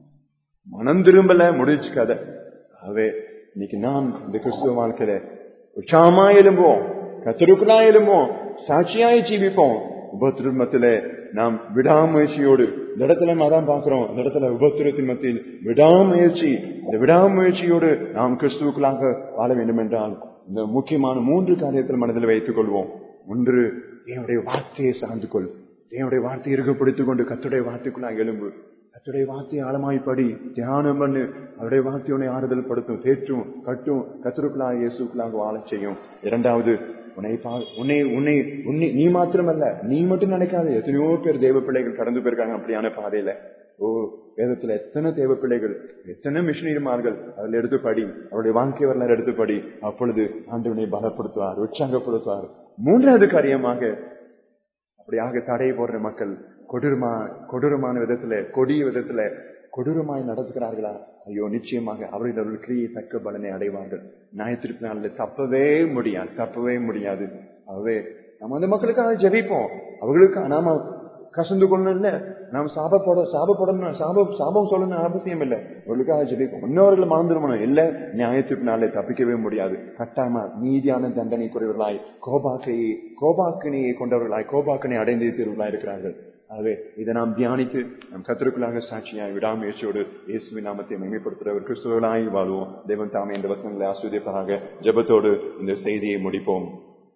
மனம் திரும்பல முடிச்சு கதை ஆகவே இன்னைக்கு நாம் இந்த கிறிஸ்துவ வாழ்க்கையில உற்சாகமா எழும்போம் கத்தருக்குள்ளா எழும்போம் சாட்சியாய் ஜீவிப்போம் உபத்திருமத்தில நாம் விடாமுயற்சியோடு இந்த இடத்துல நாம் அதான் பார்க்கிறோம் இந்த இடத்துல உபத்திரத்தின் மத்தியில் விடாமுயற்சி இந்த விடாமுயற்சியோடு நாம் கிறிஸ்துவுக்குள்ளாக வாழ வேண்டும் என்றால் இந்த முக்கியமான மூன்று காரியத்தில் மனதில் வைத்துக் கொள்வோம் ஒன்று என்னுடைய வார்த்தையை சார்ந்து கொள் என்னுடைய வார்த்தையை இருகப்படுத்திக் கொண்டு கத்துடைய வார்த்தைக்குள்ளாக எழும்பு கத்துடைய வார்த்தையை ஆழமாய் படி தியானம் பண்ணு அவருடைய வார்த்தையுனை ஆறுதல் படுத்தும் தேற்றும் கட்டும் கத்தருக்குள்ளாக இயேசுக்குள்ளாக வாழச் செய்யும் இரண்டாவது உன்னை பா- உன்னை உன்னை உன்னை நீ மாத்திரமல்ல நீ மட்டும் நினைக்காத எத்தனையோ பேர் தேவ பிள்ளைகள் கடந்து போயிருக்காங்க அப்படியான பாதையில ஓ வேதத்துல எத்தனை தேவ பிள்ளைகள் எத்தனை மிஷினரிமார்கள் அதில் எடுத்து படி அவருடைய வாழ்க்கை வரலாறு எடுத்து படி அப்பொழுது ஆண்டவனை பலப்படுத்துவார் உற்சாகப்படுத்துவார் மூன்றாவது காரியமாக அப்படியாக தடை போடுற மக்கள் கொடூரமா கொடூரமான விதத்துல கொடிய விதத்துல கொடூரமாய் நடத்துகிறார்களா ஐயோ நிச்சயமாக அவர்கள் அவர்கள் கிரியை தக்க பலனை அடைவார்கள் ஞாயிற்றுக்கு நாளில் தப்பவே முடியாது தப்பவே முடியாது ஆகவே நம்ம அந்த மக்களுக்காக ஜெபிப்போம் அவர்களுக்கு நாம கசந்து கொள்ளணும் இல்ல நாம் சாபப்பட சாபப்படணும் சாபம் சாபம் சொல்லணும் அவசியம் இல்லை அவர்களுக்காக ஜெபிப்போம் இன்னொருகளை மறந்துடணும் இல்ல நியாயத்துக்கு நாளே தப்பிக்கவே முடியாது கட்டாயமா நீதியான தண்டனை குறைவர்களாய் கோபாக்கையை கோபாக்கினையை கொண்டவர்களாய் கோபாக்கினை அடைந்து தீர்வுகளாய் இருக்கிறார்கள் ஆகவே இதை நாம் தியானித்து நம் கத்திற்குள்ளாக சாட்சியாய் விடாமுயற்சியோடு இயேசுவின் நாமத்தை மேம்படுத்துகிறவர் கிறிஸ்துவர்களாய் வாழ்வோம் தேவன் தாமே இந்த வசனங்களை ஆஸ்வதிப்பாக ஜெபத்தோடு இந்த செய்தியை முடிப்போம்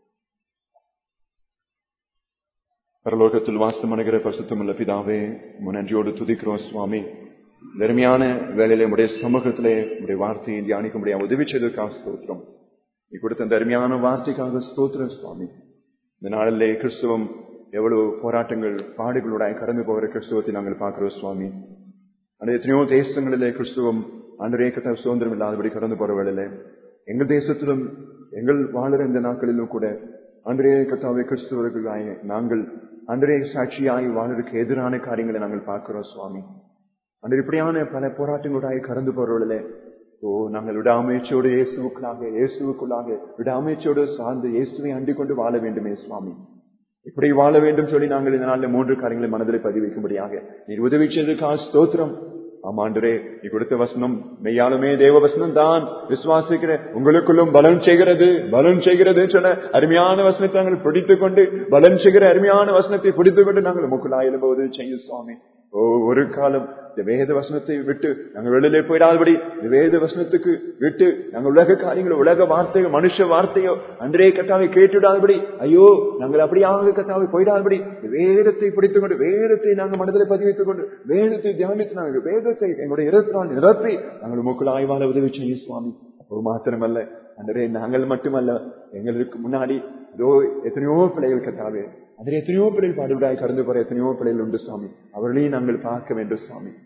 பரலோகத்தில் வாசமணுகிற பரிசுத்தமுள்ள பிதாவே உம்மை நன்றியோடு துதிக்கிறோம் சுவாமி தர்மையான வேலையில உடைய சமூகத்திலே உடைய வார்த்தையை தியானிக்க முடியாது உதவி செய்ததற்காக ஸ்தோத்திரம் நீ கொடுத்த அந்த அருமையான வார்த்தைக்காக ஸ்தோத்திரம் சுவாமி இந்த நாளிலே கிறிஸ்துவம் எவ்வளவு போராட்டங்கள் பாடுகளோட கடந்து போகிற கிறிஸ்துவத்தை நாங்கள் பார்க்கிறோம் சுவாமி அந்த எத்தனையோ தேசங்களிலே கிறிஸ்துவம் அன்றே கட்ட சுதந்திரம் இல்லாதபடி கடந்து போற வேளையிலே எங்கள் தேசத்திலும் எங்கள் வாழுற இந்த நாட்களிலும் கூட அன்றே கத்தாவை கிறிஸ்துவர்களாய நாங்கள் அன்றே சாட்சியாய் வாழ்றதுக்கு எதிரான காரியங்களை நாங்கள் பார்க்கிறோம் சுவாமி அன்று இப்படியான பல போராட்டங்களாய் கடந்து போறவர்களே ஓ நாங்கள் விடாமுயற்சியோடு இயேசுவுக்குள்ளாக இயேசுவுக்குள்ளாக விடாமுயற்சியோடு சார்ந்து இயேசுவை அண்டிக் கொண்டு வாழ வேண்டுமே சுவாமி இப்படி வாழ வேண்டும் சொல்லி நாங்கள் இந்த நாளில் மூன்று காரியங்களை மனதில் பதிவிக்கும்படியாக நீர் உதவி செய்ததுக்காக ஸ்தோத்திரம் ஆமாண்டரே நீ கொடுத்த வசனம் மெய்யாலுமே தேவ வசனம் தான் விசுவாசிக்கிற உங்களுக்குள்ளும் பலன் செய்கிறது பலன் செய்கிறது சொன்ன அருமையான வசனத்தை நாங்கள் பிடித்துக் கொண்டு பலன் செய்கிற அருமையான வசனத்தை பிடித்துக் கொண்டு நாங்கள் முக்குலா எழும்புவது செய்யும் சுவாமி ஓ ஒரு காலம் இந்த வேத வசனத்தை விட்டு நாங்கள் வெளியிலே போயிடாதபடி இந்த வேத வசனத்துக்கு விட்டு நாங்கள் உலக காரியங்கள் உலக வார்த்தையோ மனுஷ வார்த்தையோ அன்றே கத்தாவை கேட்டுவிடாதபடி ஐயோ நாங்கள் அப்படியாக கத்தாவை போயிடாதபடி இந்த வேதத்தை பிடித்துக் கொண்டு வேதத்தை நாங்கள் மனதில் பதிவித்துக் கொண்டு வேதத்தை தியானித்து நாங்கள் வேதத்தை எங்களுடைய இருபத்தி நிரப்பி நாங்கள் முக்குள் ஆய்வாள உதவி செய்யும் சுவாமி ஒரு மாத்திரமல்ல அன்றே நாங்கள் மட்டுமல்ல எங்களுக்கு முன்னாடி இதோ எத்தனையோ பிள்ளைகள் கத்தாவே அதில் எத்தனையோ பிள்ளைகள் பாடுவிடாய் கடந்து போற எத்தனையோ பிள்ளைகள் உண்டு சுவாமி அவர்களையும் நாங்கள் பார்க்க வேண்டும் சுவாமி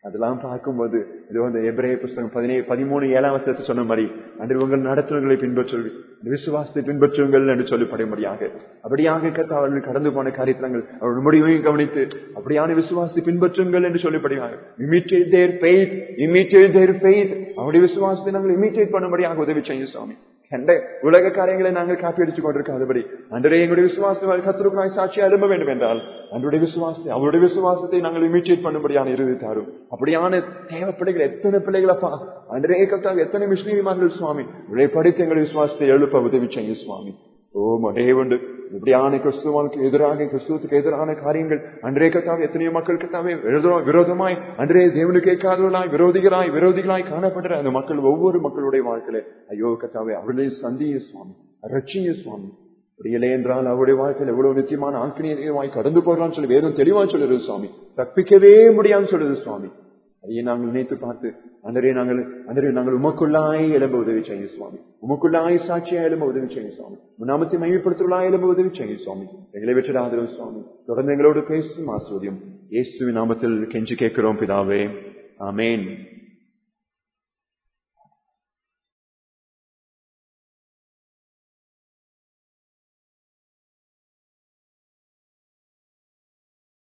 அதெல்லாம் பார்க்கும்போது இது வந்து எபிரேய புஸ்தகம் பதினேழு பதிமூணு ஏழாம் வருஷத்தை சொன்ன மாதிரி அன்று உங்கள் நடத்துனர்களை பின்பற்றுங்கள் விசுவாசத்தை பின்பற்றுங்கள் என்று சொல்லி படைமுடியாக அப்படியாக கத்த அவர்கள் கடந்து போன காரியத்தங்கள் அவர்கள் முடிவையும் கவனித்து அப்படியான விசுவாசத்தை பின்பற்றுங்கள் என்று சொல்லி படைவாங்க imitate their faith imitate their faith அவருடைய விசுவாசத்தை நாங்கள் இமிட்டேட் பண்ணும்படியாக உதவி செய்யும் சுவாமி எந்த உலக காரியங்களை நாங்கள் காப்பி அடித்துக் கொண்டிருக்காதபடி அன்றே எங்களுடைய விசுவாசத்தை கத்திரக்காய் சாட்சி அரும்ப வேண்டும் என்றால் அன்றைய விசுவாசத்தை அவருடைய விசுவாசத்தை நாங்கள் இமிட்டேட் பண்ணும்படியான இறுதி தாரும் அப்படியான தேவ பிள்ளைகள் எத்தனை பிள்ளைகளப்பா அன்றே கத்தால் எத்தனை மிஷினரிமார்கள் சுவாமி இவளை படித்து எங்களுடைய விசுவாசத்தை எழுப்ப உதவி செய்யும் சுவாமி ஓ மடே உண்டு இப்படியான கிறிஸ்துவனுக்கு எதிராக கிறிஸ்துவத்துக்கு எதிரான காரியங்கள் அன்றே கத்தாவே எத்தனையோ மக்கள் கத்தாவே விரோதமாய் அன்றே தேவனுக்கு கேட்காதவர்களாய் விரோதிகளாய் விரோதிகளாய் காணப்படுற அந்த மக்கள் ஒவ்வொரு மக்களுடைய வாழ்க்கையில ஐயோ கத்தாவே அவர்களே சந்திய சுவாமி ரட்சிய சுவாமி அப்படியில்லை என்றால் அவருடைய வாழ்க்கையில் எவ்வளவு நிச்சயமான ஆக்கினியமாய் கடந்து போகலாம்னு சொல்லி வேதம் தெளிவா சொல்லுது சுவாமி தப்பிக்கவே முடியாதுன்னு சொல்லுது சுவாமி அதையே நாங்கள் நினைத்து பார்த்து அன்றே நாங்கள் அன்றே நாங்கள் உமக்குள்ளாய் எழும்ப உதவி செய்யும் சுவாமி உமக்குள்ளாய் சாட்சியா எழும்ப உதவி செய்யும் சுவாமி நாமத்தை மையப்படுத்துள்ளாய் எழும்ப உதவி செய்யும் சுவாமி எங்களை வெற்றிடாதரும் சுவாமி தொடர்ந்து எங்களோடு பேசும் ஆசோதியம் இயேசுவின் நாமத்தில் கெஞ்சி கேட்கிறோம் பிதாவே ஆமேன்